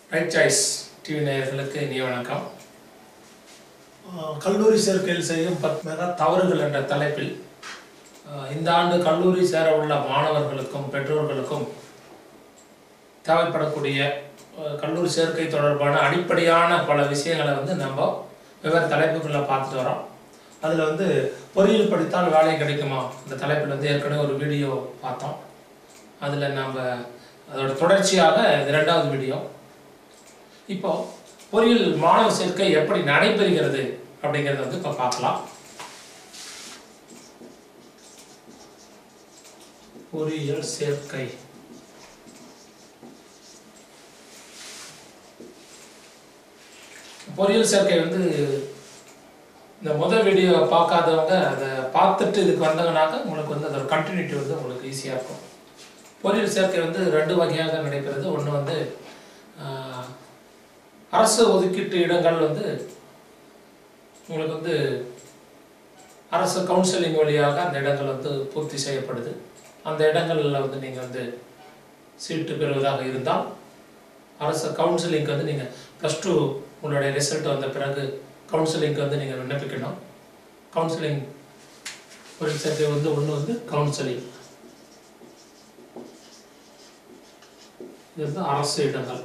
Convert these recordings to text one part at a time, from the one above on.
right choice TV நேயர்களுக்கு இனிய வணக்கம் ஆஹ் கல்லூரி சேர்க்கையில் செய்யும் பத் மெகா தவறுகள் என்ற தலைப்பில் அஹ், இந்த ஆண்டு கல்லூரி சேர உள்ள மாணவர்களுக்கும் பெற்றோர்களுக்கும் தேவைப்படக்கூடிய அஹ், கல்லூரி சேர்க்கை தொடர்பான அடிப்படையான பல விஷயங்களை வந்து நம்ம வெவ்வேறு தலைப்புகளில் பார்த்துட்டு வரோம் அதில் வந்து பொறியியல் படித்தால் வேலை கிடைக்குமா இந்த தலைப்பில் வந்து ஏற்கனவே ஒரு வீடியோ பார்த்தோம் அதில் நம்ம அதோட தொடர்ச்சியாக இது ரெண்டாவது வீடியோ இப்போ பொறியியல் மாணவர் சேர்க்கை எப்படி நடைபெறுகிறது அப்படிங்கிறத வந்து இப்போ பார்க்கலாம் பொறியியல் சேர்க்கை பொறியியல் சேர்க்கை வந்து இந்த முதல் வீடியோ பார்க்காதவங்க அதை பார்த்துட்டு இதுக்கு வந்தாங்கனாக்க உங்களுக்கு வந்து அதோட கண்டினியூட்டி வந்து உங்களுக்கு ஈஸியாக இருக்கும் பொறியியல் சேர்க்கை வந்து ரெண்டு வகையாக நடைபெறுது ஒன்று வந்து ஆஹ், அரசு ஒதுக்கீட்டு இடங்கள் வந்து உங்களுக்கு வந்து அரசு கவுன்சிலிங் வழியாக அந்த இடங்கள் வந்து பூர்த்தி செய்யப்படுது அந்த இடங்களில் வந்து நீங்கள் வந்து சீட்டு பெறுவதாக இருந்தால் அரசு கவுன்சிலிங்க்கு வந்து நீங்கள் ப்ளஸ் டூ உங்களுடைய ரிசல்ட் வந்த பிறகு கவுன்சிலிங்க்கு வந்து நீங்கள் விண்ணப்பிக்கணும் கவுன்சிலிங் ஒரு சேர்க்கை வந்து ஒன்று வந்து கவுன்சிலிங் இது வந்து அரசு இடங்கள்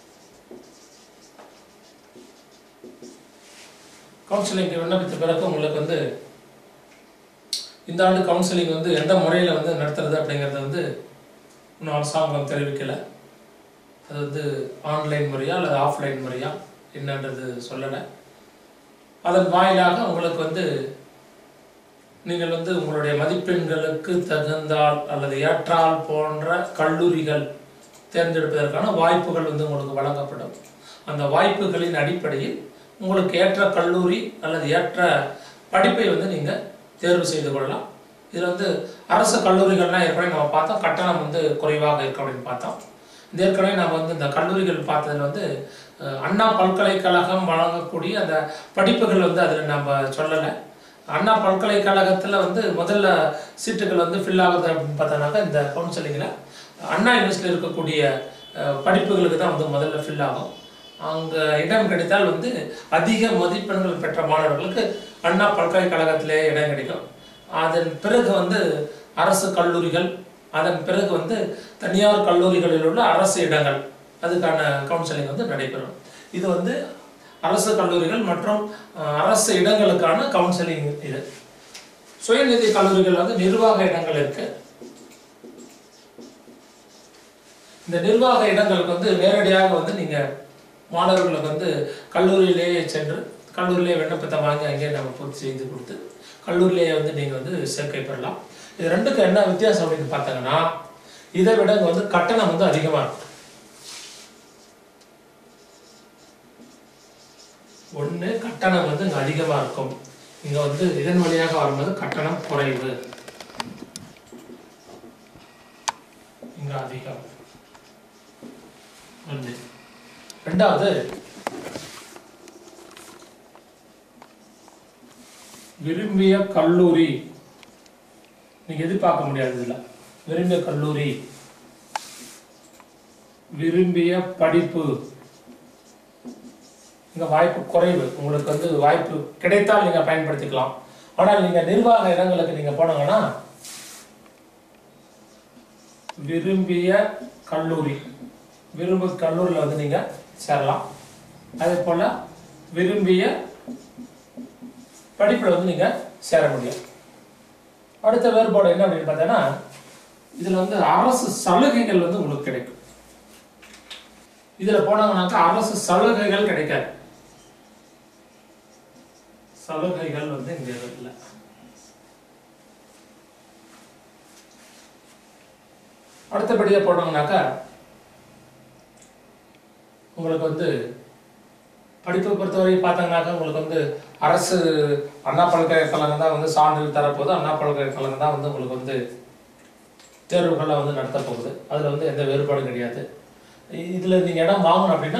கவுன்சிலிங்க்கு விண்ணப்பித்த பிறகு உங்களுக்கு வந்து இந்த ஆண்டு கவுன்சிலிங் வந்து எந்த முறையில் வந்து நடத்துறது அப்படிங்கிறத வந்து இன்னும் அரசாங்கம் தெரிவிக்கலை அது வந்து ஆன்லைன் முறையா அல்லது ஆஃப்லைன் முறையா என்னன்றது சொல்லலை அதன் வாயிலாக உங்களுக்கு வந்து நீங்கள் வந்து உங்களுடைய மதிப்பெண்களுக்கு தகுந்தால் அல்லது ஏற்றால் போன்ற கல்லூரிகள் தேர்ந்தெடுப்பதற்கான வாய்ப்புகள் வந்து உங்களுக்கு வழங்கப்படும் அந்த வாய்ப்புகளின் அடிப்படையில் உங்களுக்கு ஏற்ற கல்லூரி அல்லது ஏற்ற படிப்பை வந்து நீங்கள் தேர்வு செய்து கொள்ளலாம் இதில் வந்து அரசு கல்லூரிகள்லாம் ஏற்கனவே நம்ம பார்த்தோம் கட்டணம் வந்து குறைவாக இருக்கு அப்படின்னு பார்த்தோம் இந்த ஏற்கனவே நம்ம வந்து இந்த கல்லூரிகள் பார்த்ததுல வந்து அஹ், அண்ணா பல்கலைக்கழகம் வழங்கக்கூடிய அந்த படிப்புகள் வந்து அதில் நம்ம சொல்லலை அண்ணா பல்கலைக்கழகத்தில் வந்து முதல்ல சீட்டுகள் வந்து ஃபில் ஆகுது அப்படின்னு பார்த்தோம்னாக்கா இந்த கவுன்சிலிங்கில் அண்ணா யூனிவர்சிட்டியில் இருக்கக்கூடிய அஹ், படிப்புகளுக்கு தான் வந்து முதல்ல ஃபில் ஆகும் அங்கே இடம் கிடைத்தால் வந்து அதிக மதிப்பெண்கள் பெற்ற மாணவர்களுக்கு அண்ணா பல்கலைக்கழகத்திலே இடம் கிடைக்கும் அதன் பிறகு வந்து அரசு கல்லூரிகள் அதன் பிறகு வந்து தனியார் கல்லூரிகளில் உள்ள அரசு இடங்கள் அதுக்கான கவுன்சிலிங் வந்து நடைபெறும் இது வந்து அரசு கல்லூரிகள் மற்றும் அஹ், அரசு இடங்களுக்கான கவுன்சிலிங் இது சுயநிதி கல்லூரிகள் வந்து நிர்வாக இடங்கள் இருக்கு இந்த நிர்வாக இடங்களுக்கு வந்து நேரடியாக வந்து நீங்க மாணவர்களுக்கு வந்து கல்லூரியிலேயே சென்று கல்லூரியிலேயே விண்ணப்பத்தை வாங்கி அங்கேயே நம்ம பூர்த்தி செய்து கொடுத்து கல்லூரியிலேயே வந்து நீங்க வந்து சேர்க்கை பெறலாம் இது ரெண்டுக்கும் என்ன வித்தியாசம் அப்படின்னு பார்த்தாங்கன்னா இதை விட இங்க வந்து கட்டணம் வந்து அதிகமா இருக்கும் ஒண்ணு கட்டணம் வந்து இங்க அதிகமா இருக்கும் இங்க வந்து இதன் வழியாக வரும்போது கட்டணம் குறைவு இங்க அதிகம் ஒண்ணு ரெண்டாவது விரும்பிய கல்லூரி நீங்க எதிர்பார்க்க முடியாது இதுல விரும்பிய கல்லூரி விரும்பிய படிப்பு இங்க வாய்ப்பு குறைவு உங்களுக்கு வந்து வாய்ப்பு கிடைத்தால் நீங்க பயன்படுத்திக்கலாம் ஆனால் நீங்க நிர்வாக இடங்களுக்கு நீங்க போனாங்கன்னா விரும்பிய கல்லூரி விரும்பு கல்லூரியில் வந்து நீங்க சேரலாம் அதே போல விரும்பிய படிப்புல வந்து நீங்க சேர முடியும் அடுத்த வேறுபாடு என்ன அப்படின்னு பார்த்தீங்கன்னா இதுல வந்து அரசு சலுகைகள் வந்து உங்களுக்கு கிடைக்கும் இதுல போனாங்கன்னாக்கா அரசு சலுகைகள் கிடைக்காது சலுகைகள் வந்து இங்க இல்லை அடுத்தபடியா போனோம்னாக்கா உங்களுக்கு வந்து படிப்பை பொறுத்தவரை பார்த்தாங்கனாக்கா உங்களுக்கு வந்து அரசு அண்ணா பல்கலைக்கழகம் தான் வந்து சான்றிதழ் தரப்போகுது அண்ணா பல்கலைக்கழகம் தான் வந்து உங்களுக்கு வந்து தேர்வுகளை வந்து நடத்த போகுது அதில் வந்து எந்த வேறுபாடும் கிடையாது இதில் நீங்கள் இடம் வாங்கணும் அப்படின்னா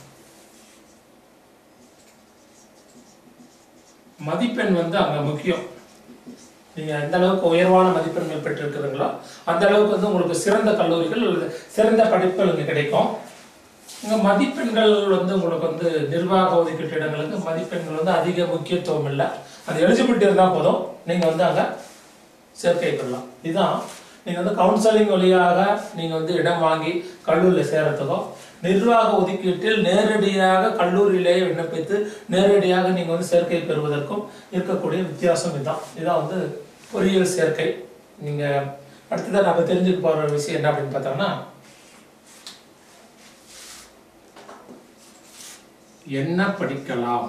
மதிப்பெண் வந்து அங்கே முக்கியம் நீங்கள் எந்த அளவுக்கு உயர்வான மதிப்பெண்கள் பெற்றிருக்கிறீங்களோ அந்த அளவுக்கு வந்து உங்களுக்கு சிறந்த கல்லூரிகள் அல்லது சிறந்த படிப்புகள் இங்கே கிடைக்கும் இங்க மதிப்பெண்கள் வந்து உங்களுக்கு வந்து நிர்வாக ஒதுக்கீட்டு இடங்களுக்கு மதிப்பெண்கள் வந்து அதிக முக்கியத்துவம் இல்லை அது எலிஜிபிலிட்டி இருந்தால் போதும் நீங்கள் வந்து அங்கே சேர்க்கை பெறலாம் இதுதான் நீங்கள் வந்து கவுன்சிலிங் வழியாக நீங்கள் வந்து இடம் வாங்கி கல்லூரியில் சேரத்துக்கோ நிர்வாக ஒதுக்கீட்டில் நேரடியாக கல்லூரியிலேயே விண்ணப்பித்து நேரடியாக நீங்கள் வந்து சேர்க்கை பெறுவதற்கும் இருக்கக்கூடிய வித்தியாசம் இதுதான் இதுதான் வந்து பொறியியல் சேர்க்கை நீங்கள் அடுத்ததாக நம்ம தெரிஞ்சுக்க போகிற விஷயம் என்ன அப்படின்னு பார்த்தோம்னா என்ன படிக்கலாம்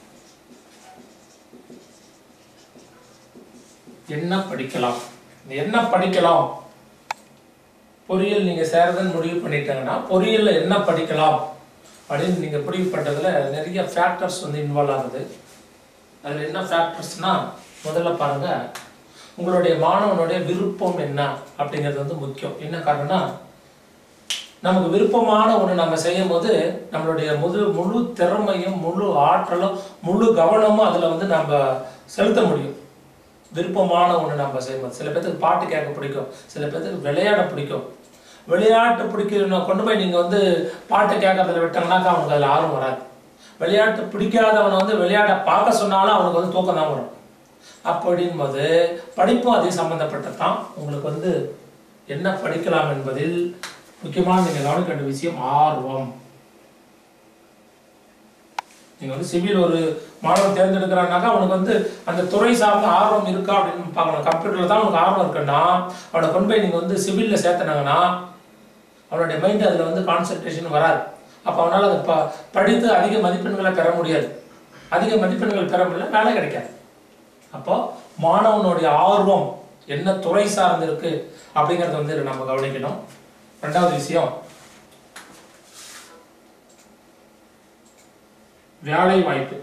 என்ன படிக்கலாம் என்ன படிக்கலாம் பொறியியல் நீங்க சேரதுன்னு முடிவு பண்ணிட்டாங்கன்னா பொறியியல்ல என்ன படிக்கலாம் அப்படின்னு நீங்க முடிவு பண்றதுல நிறைய ஃபேக்டர்ஸ் வந்து இன்வால்வ் ஆகுது அதுல என்ன ஃபேக்டர்ஸ்னா முதல்ல பாருங்க உங்களுடைய மாணவனுடைய விருப்பம் என்ன அப்படிங்கிறது வந்து முக்கியம் என்ன காரணம்னா நமக்கு விருப்பமான ஒன்று நம்ம செய்யும் போது நம்மளுடைய முழு முழு திறமையும் முழு ஆற்றலும் முழு கவனமும் அதில் வந்து நம்ம செலுத்த முடியும் விருப்பமான ஒன்று நம்ம செய்யும்போது சில பேர்த்துக்கு பாட்டு கேட்க பிடிக்கும் சில பேர்த்துக்கு விளையாட பிடிக்கும் விளையாட்டு பிடிக்கணும் கொண்டு போய் நீங்கள் வந்து பாட்டு கேட்கறதுல விட்டாங்கனாக்கா அவனுக்கு அதில் ஆர்வம் வராது விளையாட்டு பிடிக்காதவனை வந்து விளையாட பார்க்க சொன்னாலும் அவனுக்கு வந்து தூக்கம் தான் வரும் அப்படின்போது படிப்பும் அதே சம்பந்தப்பட்டது தான் உங்களுக்கு வந்து என்ன படிக்கலாம் என்பதில் முக்கியமான நீங்கள் கவனிக்க வேண்டிய விஷயம் ஆர்வம் நீங்க வந்து சிவில் ஒரு மாணவன் தேர்ந்தெடுக்கிறான்னாக்கா அவனுக்கு வந்து அந்த துறை சார்ந்த ஆர்வம் இருக்கா அப்படின்னு பார்க்கணும் கம்ப்யூட்டர்ல தான் அவனுக்கு ஆர்வம் இருக்குன்னா அவனை கொண்டு போய் நீங்க வந்து சிவில்ல சேர்த்துனாங்கன்னா அவனுடைய மைண்ட் அதுல வந்து கான்சென்ட்ரேஷன் வராது அப்போ அவனால் அதை ப படித்து அதிக மதிப்பெண்களை பெற முடியாது அதிக மதிப்பெண்கள் பெற முடியல வேலை கிடைக்காது அப்போ மாணவனுடைய ஆர்வம் என்ன துறை சார்ந்து இருக்கு அப்படிங்கறத வந்து இதுல நம்ம கவனிக்கணும் ரெண்டாவது விஷயம் வேலை வாய்ப்பு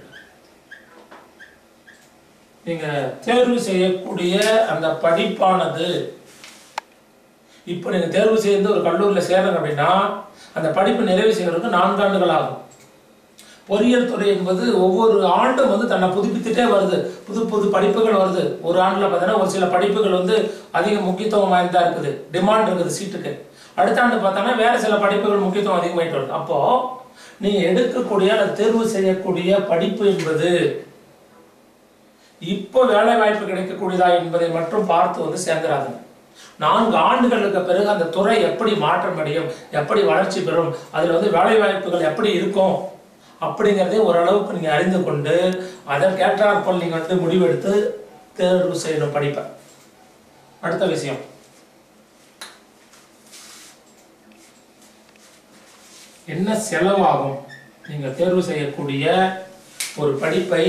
நீங்க தேர்வு செய்யக்கூடிய அந்த படிப்பானது இப்போ நீங்க தேர்வு செய்து ஒரு கல்லூரியில் சேருங்க அப்படின்னா அந்த படிப்பு நிறைவு செய்வதற்கு நான்காண்டுகள் ஆகும் பொறியியல் துறை என்பது ஒவ்வொரு ஆண்டும் வந்து தன்னை புதுப்பித்துட்டே வருது புது புது படிப்புகள் வருது ஒரு ஆண்டுல பார்த்தீங்கன்னா ஒரு சில படிப்புகள் வந்து அதிக முக்கியத்துவம் வாய்ந்தா இருக்குது டிமாண்ட் இருக்குது சீட்டுக்கு அடுத்த ஆண்டு பார்த்தோன்னா வேற சில படிப்புகள் முக்கியத்துவம் அதிகமாயிட்டு வருது அப்போ நீங்க எடுக்கக்கூடிய அல்லது தேர்வு செய்யக்கூடிய படிப்பு என்பது இப்போ வேலை வாய்ப்பு கிடைக்கக்கூடியதா என்பதை மட்டும் பார்த்து வந்து சேர்ந்துடாதுங்க நான்கு ஆண்டுகளுக்கு பிறகு அந்த துறை எப்படி மாற்றம் அடையும் எப்படி வளர்ச்சி பெறும் அதுல வந்து வேலை வாய்ப்புகள் எப்படி இருக்கும் அப்படிங்கிறதே ஓரளவுக்கு நீங்க அறிந்து கொண்டு அதற்கேற்றாற்போல் நீங்க வந்து முடிவெடுத்து தேர்வு செய்யணும் படிப்பை அடுத்த விஷயம் என்ன செலவாகும் நீங்க தேர்வு செய்யக்கூடிய ஒரு படிப்பை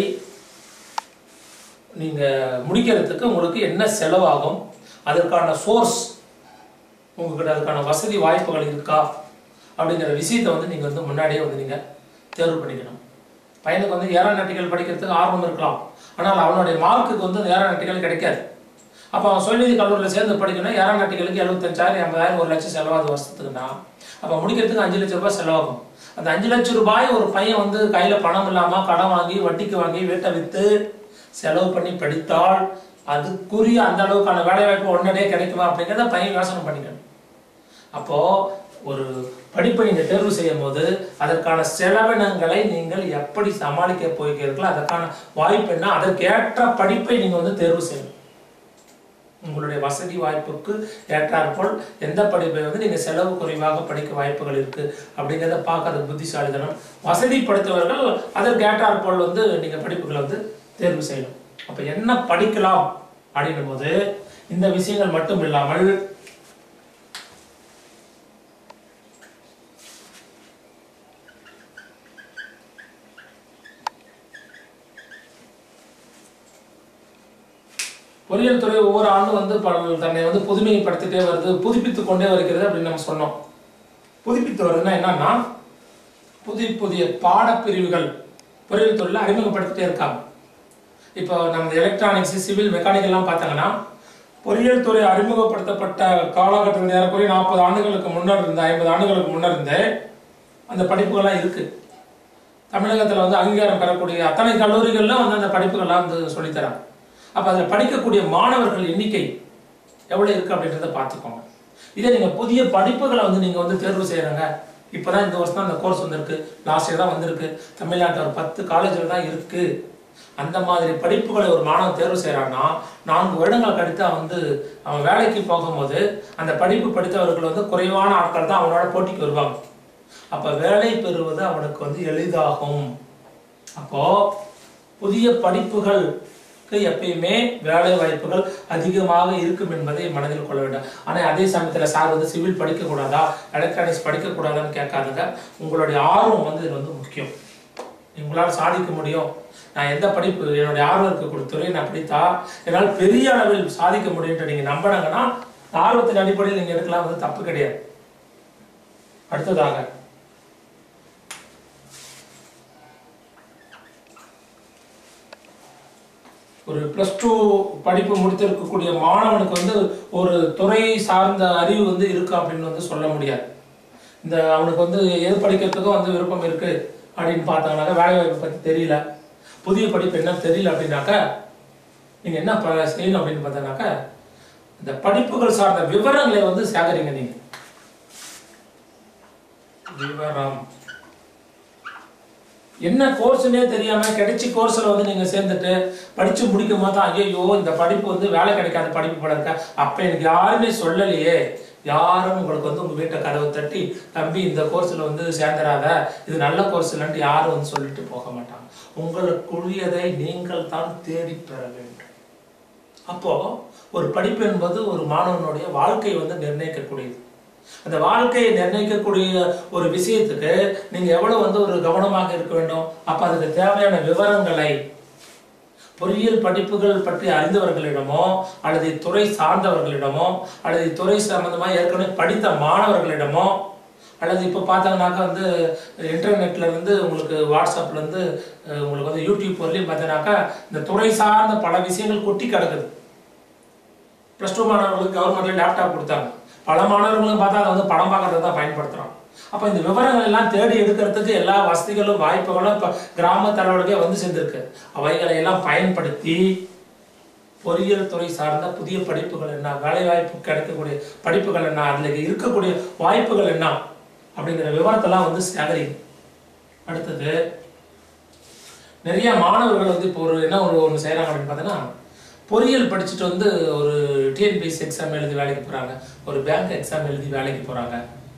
நீங்க முடிக்கிறதுக்கு உங்களுக்கு என்ன செலவாகும் அதற்கான சோர்ஸ் உங்ககிட்ட அதுக்கான வசதி வாய்ப்புகள் இருக்கா அப்படிங்கிற விஷயத்தை வந்து நீங்க வந்து முன்னாடியே வந்து நீங்க தேர்வு பண்ணிக்கணும் பையனுக்கு வந்து ஏரோநாட்டிக்கல் படிக்கிறதுக்கு ஆர்வம் இருக்கலாம் ஆனால் அவனுடைய மார்க்குக்கு வந்து அந்த ஏரோநாட்டிக்கல் கிடைக்காது அப்போ அவன் சுயநிதி கல்லூரியில் சேர்ந்து படிக்கணும் ஏரோநாட்டிக்கலுக்கு எழுபத்தஞ்சாயிரம் எண்பதாயிரம் ஒரு லட்சம் செலவாகுது வருஷத்துக்குன்னா அப்போ முடிக்கிறதுக்கு அஞ்சு லட்சம் ரூபாய் செலவாகும் அந்த அஞ்சு லட்சம் ரூபாய் ஒரு பையன் வந்து கையில பணம் இல்லாம கடன் வாங்கி வட்டிக்கு வாங்கி வீட்டை வித்து செலவு பண்ணி படித்தால் அதுக்குரிய அந்த அளவுக்கான வேலை வாய்ப்பு உடனடியே கிடைக்குமா அப்படிங்கிறத பையன் யோசனை பண்ணிக்கணும் அப்போ ஒரு படிப்பை நீங்க தேர்வு செய்யும் போது அதற்கான செலவினங்களை நீங்கள் எப்படி சமாளிக்க போகிறீர்களோ அதற்கான வாய்ப்பு என்ன அதற்கேற்ற படிப்பை நீங்க வந்து தேர்வு செய்யணும் உங்களுடைய வசதி வாய்ப்புக்கு ஏற்றாற்போல் எந்த படிப்பை வந்து நீங்க செலவு குறைவாக படிக்க வாய்ப்புகள் இருக்கு அப்படிங்கிறத பார்க்கறது புத்திசாலித்தனம் வசதி படைத்தவர்கள் அதற்கு ஏற்றாற்போல் வந்து நீங்க படிப்புகளை வந்து தேர்வு செய்யணும் அப்ப என்ன படிக்கலாம் அப்படின்னும் போது இந்த விஷயங்கள் மட்டும் இல்லாமல் பொறியியல் துறை ஒவ்வொரு ஆண்டும் வந்து பல- தன்னை வந்து புதுமைப்படுத்திட்டே வருது புதுப்பித்துக் கொண்டே வருகிறது அப்படின்னு நம்ம சொன்னோம் புதுப்பித்து வருதுன்னா என்னன்னா புதிய புதிய பாடப்பிரிவுகள் பொறியியல் துறையில் அறிமுகப்படுத்திட்டே இருக்காங்க இப்போ நம்ம எலக்ட்ரானிக்ஸ் சிவில் மெக்கானிக்கல்லாம் பார்த்தாங்கன்னா பொறியியல் துறை அறிமுகப்படுத்தப்பட்ட காலகட்டத்தில் ஏறக்குறைய நாற்பது ஆண்டுகளுக்கு முன்னர் இருந்த ஐம்பது ஆண்டுகளுக்கு முன்னர் இருந்தே அந்த படிப்புகள்லாம் இருக்கு தமிழகத்தில் வந்து அங்கீகாரம் பெறக்கூடிய அத்தனை கல்லூரிகளிலும் வந்து அந்த படிப்புகள்லாம் வந்து சொல்லித்தராங்க அப்போ அதில் படிக்கக்கூடிய மாணவர்கள் எண்ணிக்கை எவ்வளோ இருக்குது அப்படின்றத பார்த்துக்கோங்க இதே நீங்கள் புதிய படிப்புகளை வந்து நீங்கள் வந்து தேர்வு செய்கிறங்க இப்போதான் இந்த வருஷம் தான் அந்த கோர்ஸ் வந்திருக்கு லாஸ்ட் இயர் தான் வந்திருக்கு தமிழ்நாட்டில் ஒரு பத்து காலேஜில் தான் இருக்கு அந்த மாதிரி படிப்புகளை ஒரு மாணவன் தேர்வு செய்கிறான்னா நான்கு வருடங்கள் கழித்து அவன் வந்து அவன் வேலைக்கு போகும்போது அந்த படிப்பு படித்தவர்கள் வந்து குறைவான ஆட்கள் தான் அவனோட போட்டிக்கு வருவாங்க அப்போ வேலை பெறுவது அவனுக்கு வந்து எளிதாகும் அப்போ புதிய படிப்புகளுக்கு எப்பயுமே வேலை வாய்ப்புகள் அதிகமாக இருக்கும் என்பதை மனதில் கொள்ள வேண்டும் ஆனால் அதே சமயத்தில் சார் வந்து சிவில் படிக்கக்கூடாதா எலக்ட்ரானிக்ஸ் படிக்கக்கூடாதான்னு கேட்காதுங்க உங்களுடைய ஆர்வம் வந்து இது வந்து முக்கியம் உங்களால் சாதிக்க முடியும் நான் எந்த படிப்பு என்னுடைய ஆர்வம் இருக்கக்கூடிய துறையை நான் படித்தா என்னால் பெரிய அளவில் சாதிக்க முடியும்ட்டு நீங்கள் நம்பினாங்கன்னா ஆர்வத்தின் அடிப்படையில் நீங்கள் எடுக்கலாம் வந்து தப்பு கிடையாது அடுத்ததாக ஒரு ப்ளஸ் டூ படிப்பு முடித்திருக்கக்கூடிய மாணவனுக்கு வந்து ஒரு துறை சார்ந்த அறிவு வந்து இருக்கு அப்படின்னு வந்து சொல்ல முடியாது இந்த அவனுக்கு வந்து எது படிக்கிறதுக்கும் வந்து விருப்பம் இருக்கு அப்படின்னு பார்த்தாங்கனாக்கா வேலை வாய்ப்பு பற்றி தெரியல புதிய படிப்பு என்ன தெரியல அப்படின்னாக்கா நீங்க என்ன ப- செய்யணும் அப்படின்னு பார்த்தோன்னாக்கா இந்த படிப்புகள் சார்ந்த விவரங்களை வந்து சேகரிங்க நீங்க விவரம் என்ன கோர்ஸ்னே தெரியாம கிடைச்ச கோர்ஸ்ல வந்து நீங்க சேர்ந்துட்டு படிச்சு முடிக்கும் போது தான் ஐயோ இந்த படிப்பு வந்து வேலை கிடைக்காத படிப்பு போல இருக்க அப்ப எனக்கு யாருமே சொல்லலையே யாரும் உங்களுக்கு வந்து உங்க வீட்டை கதவை தட்டி தம்பி இந்த கோர்ஸ்ல வந்து சேர்ந்துடாத இது நல்ல கோர்ஸ் இல்லைன்ட்டு யாரும் வந்து சொல்லிட்டு போக மாட்டாங்க உங்களுக்குரியதை நீங்கள் தான் தேடி பெற வேண்டும் அப்போ ஒரு படிப்பு என்பது ஒரு மாணவனுடைய வாழ்க்கையை வந்து நிர்ணயிக்கக்கூடியது அந்த வாழ்க்கையை நிர்ணயிக்கக்கூடிய ஒரு விஷயத்துக்கு நீங்க எவ்வளவு வந்து ஒரு கவனமாக இருக்க வேண்டும் அப்ப அதுக்கு தேவையான விவரங்களை பொறியியல் படிப்புகள் பற்றி அறிந்தவர்களிடமோ அல்லது இத்துறை சார்ந்தவர்களிடமோ அல்லது இத்துறை சம்பந்தமாக ஏற்கனவே படித்த மாணவர்களிடமோ அல்லது இப்போ பார்த்தாங்கனாக்கா வந்து இன்டர்நெட்ல இருந்து உங்களுக்கு வாட்ஸ்அப்ல இருந்து அஹ், உங்களுக்கு வந்து யூடியூப் வரலையும் பார்த்தீங்கன்னாக்கா இந்த துறை சார்ந்த பல விஷயங்கள் கொட்டி கிடக்குது ப்ளஸ் டூ மாணவர்களுக்கு கவர்மெண்ட்ல லேப்டாப் கொடுத்தாங்க பல மாணவர்களும் பார்த்தா அதை வந்து படம் பார்க்கறதுக்கு தான் பயன்படுத்துறோம் அப்ப இந்த விவரங்கள் எல்லாம் தேடி எடுக்கிறதுக்கு எல்லா வசதிகளும் வாய்ப்புகளும் இப்ப கிராம தலைவர்களுக்கே வந்து சேர்ந்திருக்கு அவைகளை எல்லாம் பயன்படுத்தி பொறியியல் துறை சார்ந்த புதிய படிப்புகள் என்ன வேலை வாய்ப்பு கிடைக்கக்கூடிய படிப்புகள் என்ன அதுல இருக்கக்கூடிய வாய்ப்புகள் என்ன அப்படிங்கிற விவரத்தெல்லாம் வந்து சேகரிங்க அடுத்தது நிறைய மாணவர்கள் வந்து இப்போ ஒரு என்ன ஒரு ஒன்று செய்கிறாங்க அப்படின்னு பார்த்தோன்னா பொறியியல் படிச்சுட்டு வந்து ஒரு டிஎன்பிஎஸ்சி எக்ஸாம் எழுதி வேலைக்கு போகிறாங்க ஒரு பேங்க் எக்ஸாம் எழுதி வேலைக்கு போகிறாங்க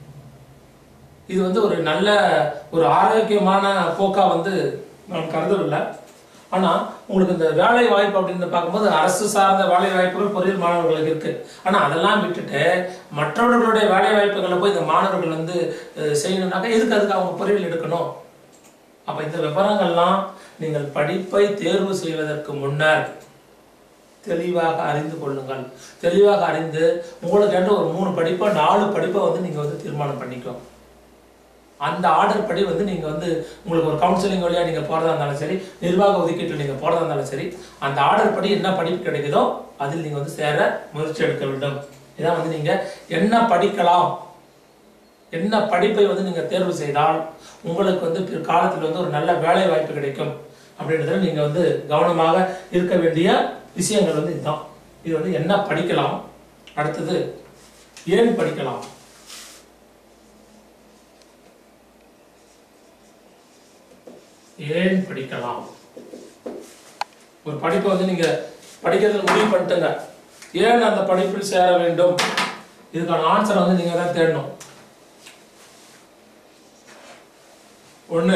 இது வந்து ஒரு நல்ல ஒரு ஆரோக்கியமான போக்கா வந்து நான் கருதவில்லை ஆனால் உங்களுக்கு இந்த வேலை வாய்ப்பு அப்படின்னு பார்க்கும்போது அரசு சார்ந்த வேலை வாய்ப்புகள் பொறியியல் மாணவர்களுக்கு இருக்கு ஆனால் அதெல்லாம் விட்டுட்டு மற்றவர்களுடைய வேலை வாய்ப்புகளை போய் இந்த மாணவர்கள் வந்து அஹ், செய்யணும்னாக்கா எதுக்கு அதுக்கு அவங்க பொறியியல் எடுக்கணும் அப்ப இந்த விவரங்கள்லாம் நீங்கள் படிப்பை தேர்வு செய்வதற்கு முன்னர் தெளிவாக அறிந்து கொள்ளுங்கள் தெளிவாக அறிந்து உங்களுக்கு என்று ஒரு மூணு படிப்போ நாலு படிப்பை வந்து நீங்க வந்து தீர்மானம் பண்ணிக்கோ அந்த ஆர்டர் படி வந்து நீங்க வந்து உங்களுக்கு ஒரு கவுன்சிலிங் வழியா நீங்க போறதா இருந்தாலும் சரி நிர்வாக ஒதுக்கீட்டில் நீங்க போறதா இருந்தாலும் சரி அந்த ஆர்டர் படி என்ன படிப்பு கிடைக்குதோ அதில் நீங்க வந்து சேர முயற்சி எடுக்க வேண்டும் இதான் வந்து நீங்க என்ன படிக்கலாம் என்ன படிப்பை வந்து நீங்க தேர்வு செய்தால் உங்களுக்கு வந்து பிற்காலத்தில் வந்து ஒரு நல்ல வேலை வாய்ப்பு கிடைக்கும் அப்படின்றதுல நீங்க வந்து கவனமாக இருக்க வேண்டிய விஷயங்கள் வந்து இதுதான் இது வந்து என்ன படிக்கலாம் அடுத்தது ஏன் படிக்கலாம் ஏன் படிக்கலாம் ஒரு படிப்பை வந்து நீங்க படிக்கிறது முடிவு பண்ணிட்டுங்க ஏன் அந்த படிப்பில் சேர வேண்டும் இதுக்கான ஆன்சரை வந்து நீங்க தான் தேடணும் ஒண்ணு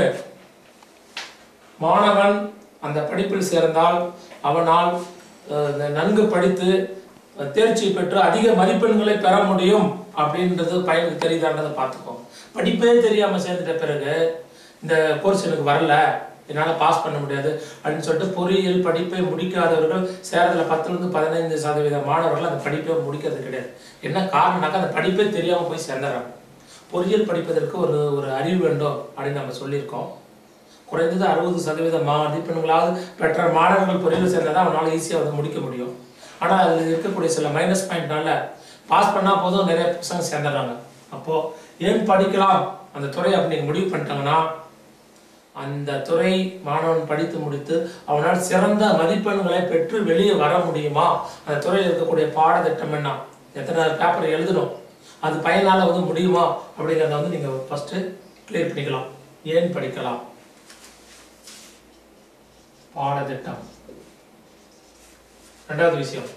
மாணவன் அந்த படிப்பில் சேர்ந்தால் அவனால் அஹ், இந்த நன்கு படித்து அஹ், தேர்ச்சி பெற்று அதிக மதிப்பெண்களை பெற முடியும் அப்படின்றது பையனுக்கு தெரியுதான்றதை பார்த்துக்கோ படிப்பே தெரியாம சேர்ந்துட்ட பிறகு இந்த கோர்ஸ் எனக்கு வரல என்னால பாஸ் பண்ண முடியாது அப்படின்னு சொல்லிட்டு பொறியியல் படிப்பை முடிக்காதவர்கள் சேரத்துல பத்துல இருந்து பதினைந்து சதவீத மாணவர்கள் அந்த படிப்பை முடிக்கிறது கிடையாது என்ன காரணம்னாக்கா அந்த படிப்பே தெரியாம போய் சேர்ந்துடுறாங்க பொறியியல் படிப்பதற்கு ஒரு ஒரு அறிவு வேண்டும் அப்படின்னு நம்ம சொல்லியிருக்கோம் குறைந்தது அறுபது சதவீத மதிப்பெண்களாவது பெற்ற மாணவர்கள் பொறியியல் சேர்ந்தால் தான் அவனால் ஈஸியாக வந்து முடிக்க முடியும் ஆனால் அதில் இருக்கக்கூடிய சில மைனஸ் பாயிண்ட்னால பாஸ் பண்ணால் போதும் நிறைய பசங்க சேர்ந்துடுறாங்க அப்போது ஏன் படிக்கலாம் அந்த துறையை அப்படி நீங்கள் முடிவு பண்ணிட்டாங்கன்னா அந்த துறை மாணவன் படித்து முடித்து அவனால் சிறந்த மதிப்பெண்களை பெற்று வெளியே வர முடியுமா அந்த துறையில் இருக்கக்கூடிய பாடத்திட்டம் என்ன எத்தனை பேப்பர் எழுதணும் அது பையனால் வந்து முடியுமா அப்படிங்கிறத வந்து நீங்கள் ஃபஸ்ட்டு கிளியர் பண்ணிக்கலாம் ஏன் படிக்கலாம் பாடத்திட்டம் ரெண்டாவது விஷயம்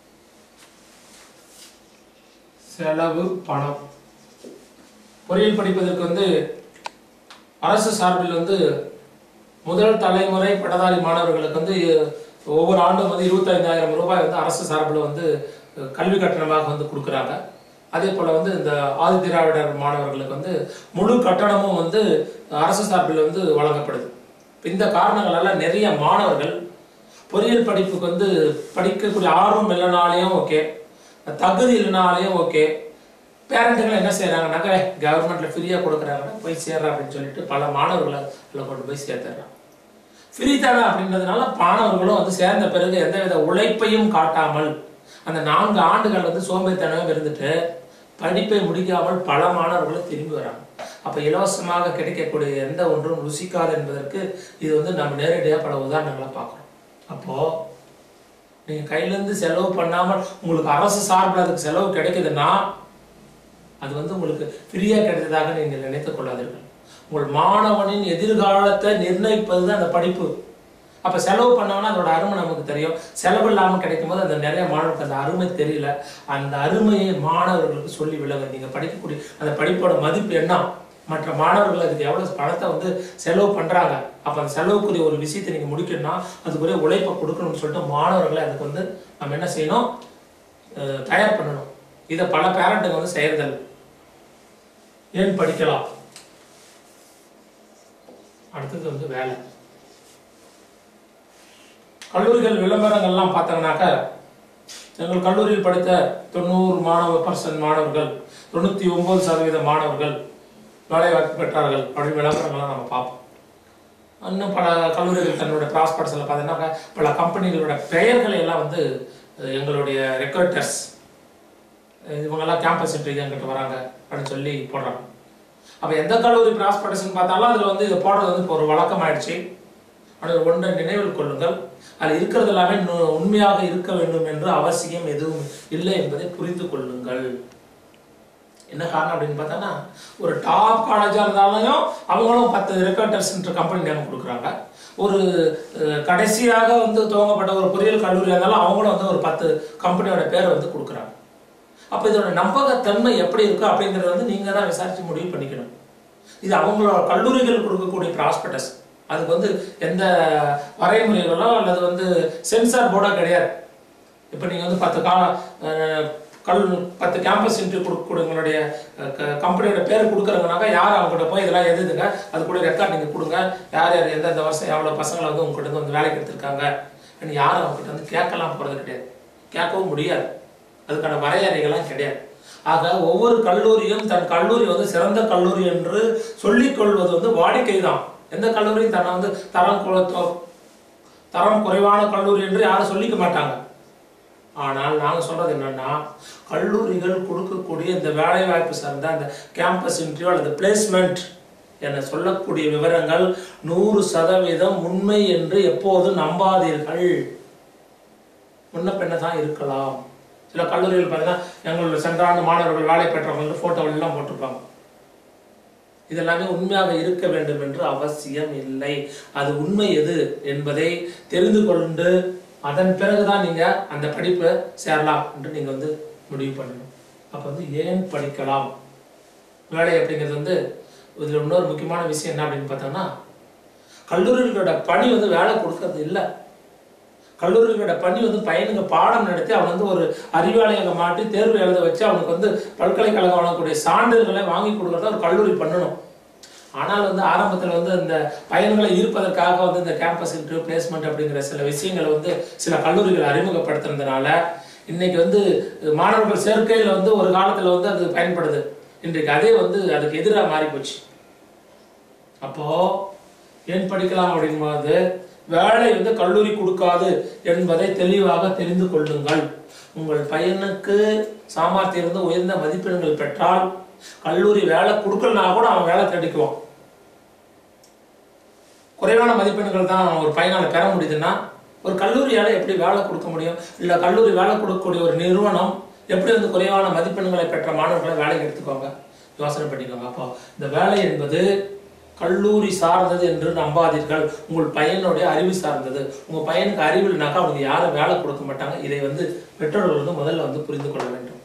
செலவு பணம் பொறியியல் படிப்பதற்கு வந்து அரசு சார்பில் வந்து முதல் தலைமுறை பட்டதாரி மாணவர்களுக்கு வந்து ஒவ்வொரு ஆண்டும் வந்து இருபத்தைந்தாயிரம் ரூபாய் வந்து அரசு சார்பில் வந்து கல்வி கட்டணமாக வந்து கொடுக்குறாங்க அதே போல் வந்து இந்த ஆதி திராவிடர் மாணவர்களுக்கு வந்து முழு கட்டணமும் வந்து அரசு சார்பில் வந்து வழங்கப்படுது இந்த காரணங்களால நிறைய மாணவர்கள் பொறியியல் படிப்புக்கு வந்து படிக்கக்கூடிய ஆர்வம் இல்லைனாலையும் ஓகே தகுதி இல்லைனாலையும் ஓகே பேரண்ட்டுகள் என்ன செய்கிறாங்கனாக்க கவர்மெண்ட்ல ஃப்ரீயாக கொடுக்குறாங்கன்னா போய் சேர்றா அப்படின்னு சொல்லிட்டு பல மாணவர்களை அதில் கொண்டு போய் சேர்த்துறாங்க ஃப்ரீ தானே அப்படின்றதுனால மாணவர்களும் வந்து சேர்ந்த பிறகு எந்தவித உழைப்பையும் காட்டாமல் அந்த நான்கு ஆண்டுகள் வந்து சோம்பேறித்தனமே இருந்துட்டு படிப்பை முடிக்காமல் பல மாணவர்களும் திரும்பி வராங்க அப்போ இலவசமாக கிடைக்கக்கூடிய எந்த ஒன்றும் ருசிக்காது என்பதற்கு இது வந்து நம்ம நேரடியாக பல உதாரணங்களை பார்க்குறோம் அப்போ நீங்கள் கையிலேருந்து செலவு பண்ணாமல் உங்களுக்கு அரசு சார்பில் அதுக்கு செலவு கிடைக்குதுன்னா அது வந்து உங்களுக்கு ஃப்ரீயாக கிடைத்ததாக நீங்கள் நினைத்துக் கொள்ளாதீர்கள் உங்கள் மாணவனின் எதிர்காலத்தை நிர்ணயிப்பது தான் அந்த படிப்பு அப்போ செலவு பண்ணோம்னா அதோட அருமை நமக்கு தெரியும் செலவு இல்லாமல் கிடைக்கும் போது அந்த நிறைய மாணவர்களுக்கு அந்த அருமை தெரியல அந்த அருமையை மாணவர்களுக்கு சொல்லி விளங்க நீங்கள் படிக்கக்கூடிய அந்த படிப்போட மதிப்பு என்ன மற்ற மாணவர்கள் அதுக்கு எவ்வளோ பணத்தை வந்து செலவு பண்ணுறாங்க அப்போ அந்த செலவுக்குரிய ஒரு விஷயத்தை நீங்கள் முடிக்கணும்னா அதுக்குரிய உழைப்பை கொடுக்கணும்னு சொல்லிட்டு மாணவர்களை அதுக்கு வந்து நம்ம என்ன செய்யணும் அஹ் தயார் பண்ணணும் இதை பல பேரண்ட்டுங்க வந்து செய்யறதில்லை ஏன் படிக்கலாம் அடுத்தது வந்து வேலை கல்லூரிகள் விளம்பரங்கள்லாம் பார்த்தோம்னாக்க எங்கள் கல்லூரியில் படித்த தொண்ணூறு மாணவ பர்சன்ட் மாணவர்கள் தொண்ணூற்றி ஒன்பது சதவீத மாணவர்கள் வேலை வாய்ப்பு பெற்றார்கள் அப்படின்னு விளம்பரங்கள்லாம் நம்ம பார்ப்போம் இன்னும் பல கல்லூரிகள் தன்னுடைய ப்ராஸ்பர்ட்ஸில் பார்த்தீங்கன்னா பல கம்பெனிகளோட பெயர்களை எல்லாம் வந்து அஹ், எங்களுடைய ரெக்ரூட்டர்ஸ் இவங்கெல்லாம் கேம்பஸ் இன்டர்வியூ எங்கிட்ட வராங்க அப்படின்னு சொல்லி போடுறாங்க அப்போ எந்த கல்லூரி ப்ராஸ்பர்டேஷன் பார்த்தாலும் அதில் வந்து இதை போடுறது வந்து இப்போ ஒரு வழக்கம் ஆயிடுச்சு ஆனால் ஒன்றை நினைவில் கொள்ளுங்கள் அதில் இருக்கிறது எல்லாமே நு- உண்மையாக இருக்க வேண்டும் என்று அவசியம் எதுவும் இல்லை என்பதை புரிந்து கொள்ளுங்கள் என்ன காரணம் அப்படின்னு பார்த்தோன்னா ஒரு டாப் காலேஜாக இருந்தாலும் அவங்களும் பத்து ரெக்கார்டர்ஸ்ன்ற கம்பெனி நேம் கொடுக்குறாங்க ஒரு அஹ், கடைசியாக வந்து துவங்கப்பட்ட ஒரு பொறியியல் கல்லூரியாக இருந்தாலும் அவங்களும் வந்து ஒரு பத்து கம்பெனியோட பேரை வந்து கொடுக்குறாங்க அப்போ இதோட நம்பகத்தன்மை எப்படி இருக்கு அப்படிங்கிறத வந்து நீங்கள் தான் விசாரித்து முடிவு பண்ணிக்கணும் இது அவங்களோட கல்லூரிகள் கொடுக்கக்கூடிய ப்ராஸ்பெக்டஸ் அதுக்கு வந்து எந்த வரைமுறைகளோ அல்லது வந்து சென்சார் போர்டோ கிடையாது இப்போ நீங்கள் வந்து பத்து கா அஹ், கல் பத்து கேம்பஸ் இன்டர்வியூ கொடுக்கக்கூடிய உங்களுடைய க- கம்பெனியோட பேர் கொடுக்குறவங்கனாக்கா யார் அவங்ககிட்ட போய் இதெல்லாம் எதுதுங்க அது கூட ரெக்கார்ட் நீங்கள் கொடுங்க யார் யார் எந்தெந்த வருஷம் எவ்வளோ பசங்களை வந்து உங்ககிட்ட இருந்து வந்து வேலைக்கு எடுத்திருக்காங்க அப்படின்னு யாரும் அவங்ககிட்ட வந்து கேட்கலாம் போகிறது கிடையாது கேட்கவும் முடியாது அதுக்கான வரையறைகள்லாம் கிடையாது ஆக ஒவ்வொரு கல்லூரியும் தன் கல்லூரி வந்து சிறந்த கல்லூரி என்று சொல்லிக் கொள்வது வந்து வாடிக்கை தான் எந்த கல்லூரியும் தன்னை வந்து தரம் கு- தொ- தரம் குறைவான கல்லூரி என்று யாரும் சொல்லிக்க மாட்டாங்க ஆனால் நாங்கள் சொல்றது என்னன்னா கல்லூரிகள் கொடுக்கக்கூடிய இந்த வேலை வாய்ப்பு சார்ந்த அந்த கேம்பஸ் இன்டர்வியூ அல்லது பிளேஸ்மெண்ட் என சொல்லக்கூடிய விவரங்கள் நூறு சதவீதம் உண்மை என்று எப்போதும் நம்பாதீர்கள் முன்ன பின்ன தான் இருக்கலாம் சில கல்லூரிகள் பார்த்தீங்கன்னா எங்களோட சென்ற ஆண்டு மாணவர்கள் வேலை பெற்றவங்க போட்டோ எல்லாம் போட்டிருப்பாங்க இதெல்லாமே உண்மையாக இருக்க வேண்டும் என்று அவசியம் இல்லை அது உண்மை எது என்பதை தெரிந்து கொண்டு அதன் பிறகுதான் நீங்க அந்த படிப்பை சேரலாம் என்று நீங்க வந்து முடிவு பண்ணணும் அப்ப வந்து ஏன் படிக்கலாம் வேலை அப்படிங்கிறது வந்து இதுல இன்னொரு முக்கியமான விஷயம் என்ன அப்படின்னு பார்த்தோம்னா கல்லூரிகளோட பணி வந்து வேலை கொடுக்கறது இல்லை கல்லூரிகளோட பணி வந்து பையனுங்க பாடம் நடத்தி அவன் வந்து ஒரு அறிவாலயங்க மாட்டி தேர்வு எழுத வச்சு அவனுக்கு வந்து பல்கலைக்கழகம் வழங்கக்கூடிய சான்றிதழ்களை வாங்கி கொடுக்கறத ஒரு கல்லூரி பண்ணணும் ஆனால் வந்து ஆரம்பத்தில் வந்து இந்த பையன்களை ஈர்ப்பதற்காக வந்து இந்த கேம்பஸ் இன்டர்வியூ பிளேஸ்மெண்ட் அப்படிங்கிற சில விஷயங்களை வந்து சில கல்லூரிகள் அறிமுகப்படுத்துறதுனால இன்னைக்கு வந்து மாணவர்கள் சேர்க்கையில் வந்து ஒரு காலத்தில் வந்து அது பயன்படுது இன்றைக்கு அதே வந்து அதுக்கு எதிராக மாறி போச்சு அப்போ ஏன் படிக்கலாம் அப்படிங்கும்போது வேலை வந்து கல்லூரி கொடுக்காது என்பதை தெளிவாக தெரிந்து கொள்ளுங்கள் உங்கள் பையனுக்கு சாமர்த்தியம் இருந்து உயர்ந்த மதிப்பெண்கள் பெற்றால் கல்லூரி வேலை கொடுக்கலனா கூட அவன் வேலை தேடிக்குவான் குறைவான மதிப்பெண்கள் தான் ஒரு பையனால பெற முடியுதுன்னா ஒரு கல்லூரியால எப்படி வேலை கொடுக்க முடியும் இல்ல கல்லூரி வேலை கொடுக்கக்கூடிய ஒரு நிறுவனம் எப்படி வந்து குறைவான மதிப்பெண்களை பெற்ற மாணவர்களை வேலைக்கு எடுத்துக்கோங்க யோசனை பண்ணிக்கோங்க அப்போ இந்த வேலை என்பது கல்லூரி சார்ந்தது என்று நம்பாதீர்கள் உங்கள் பையனுடைய அறிவு சார்ந்தது உங்க பையனுக்கு அறிவு இல்லைனாக்கா அவனுக்கு யாரும் வேலை கொடுக்க மாட்டாங்க இதை வந்து பெற்றோர்கள் வந்து முதல்ல வந்து புரிந்து கொள்ள வேண்டும்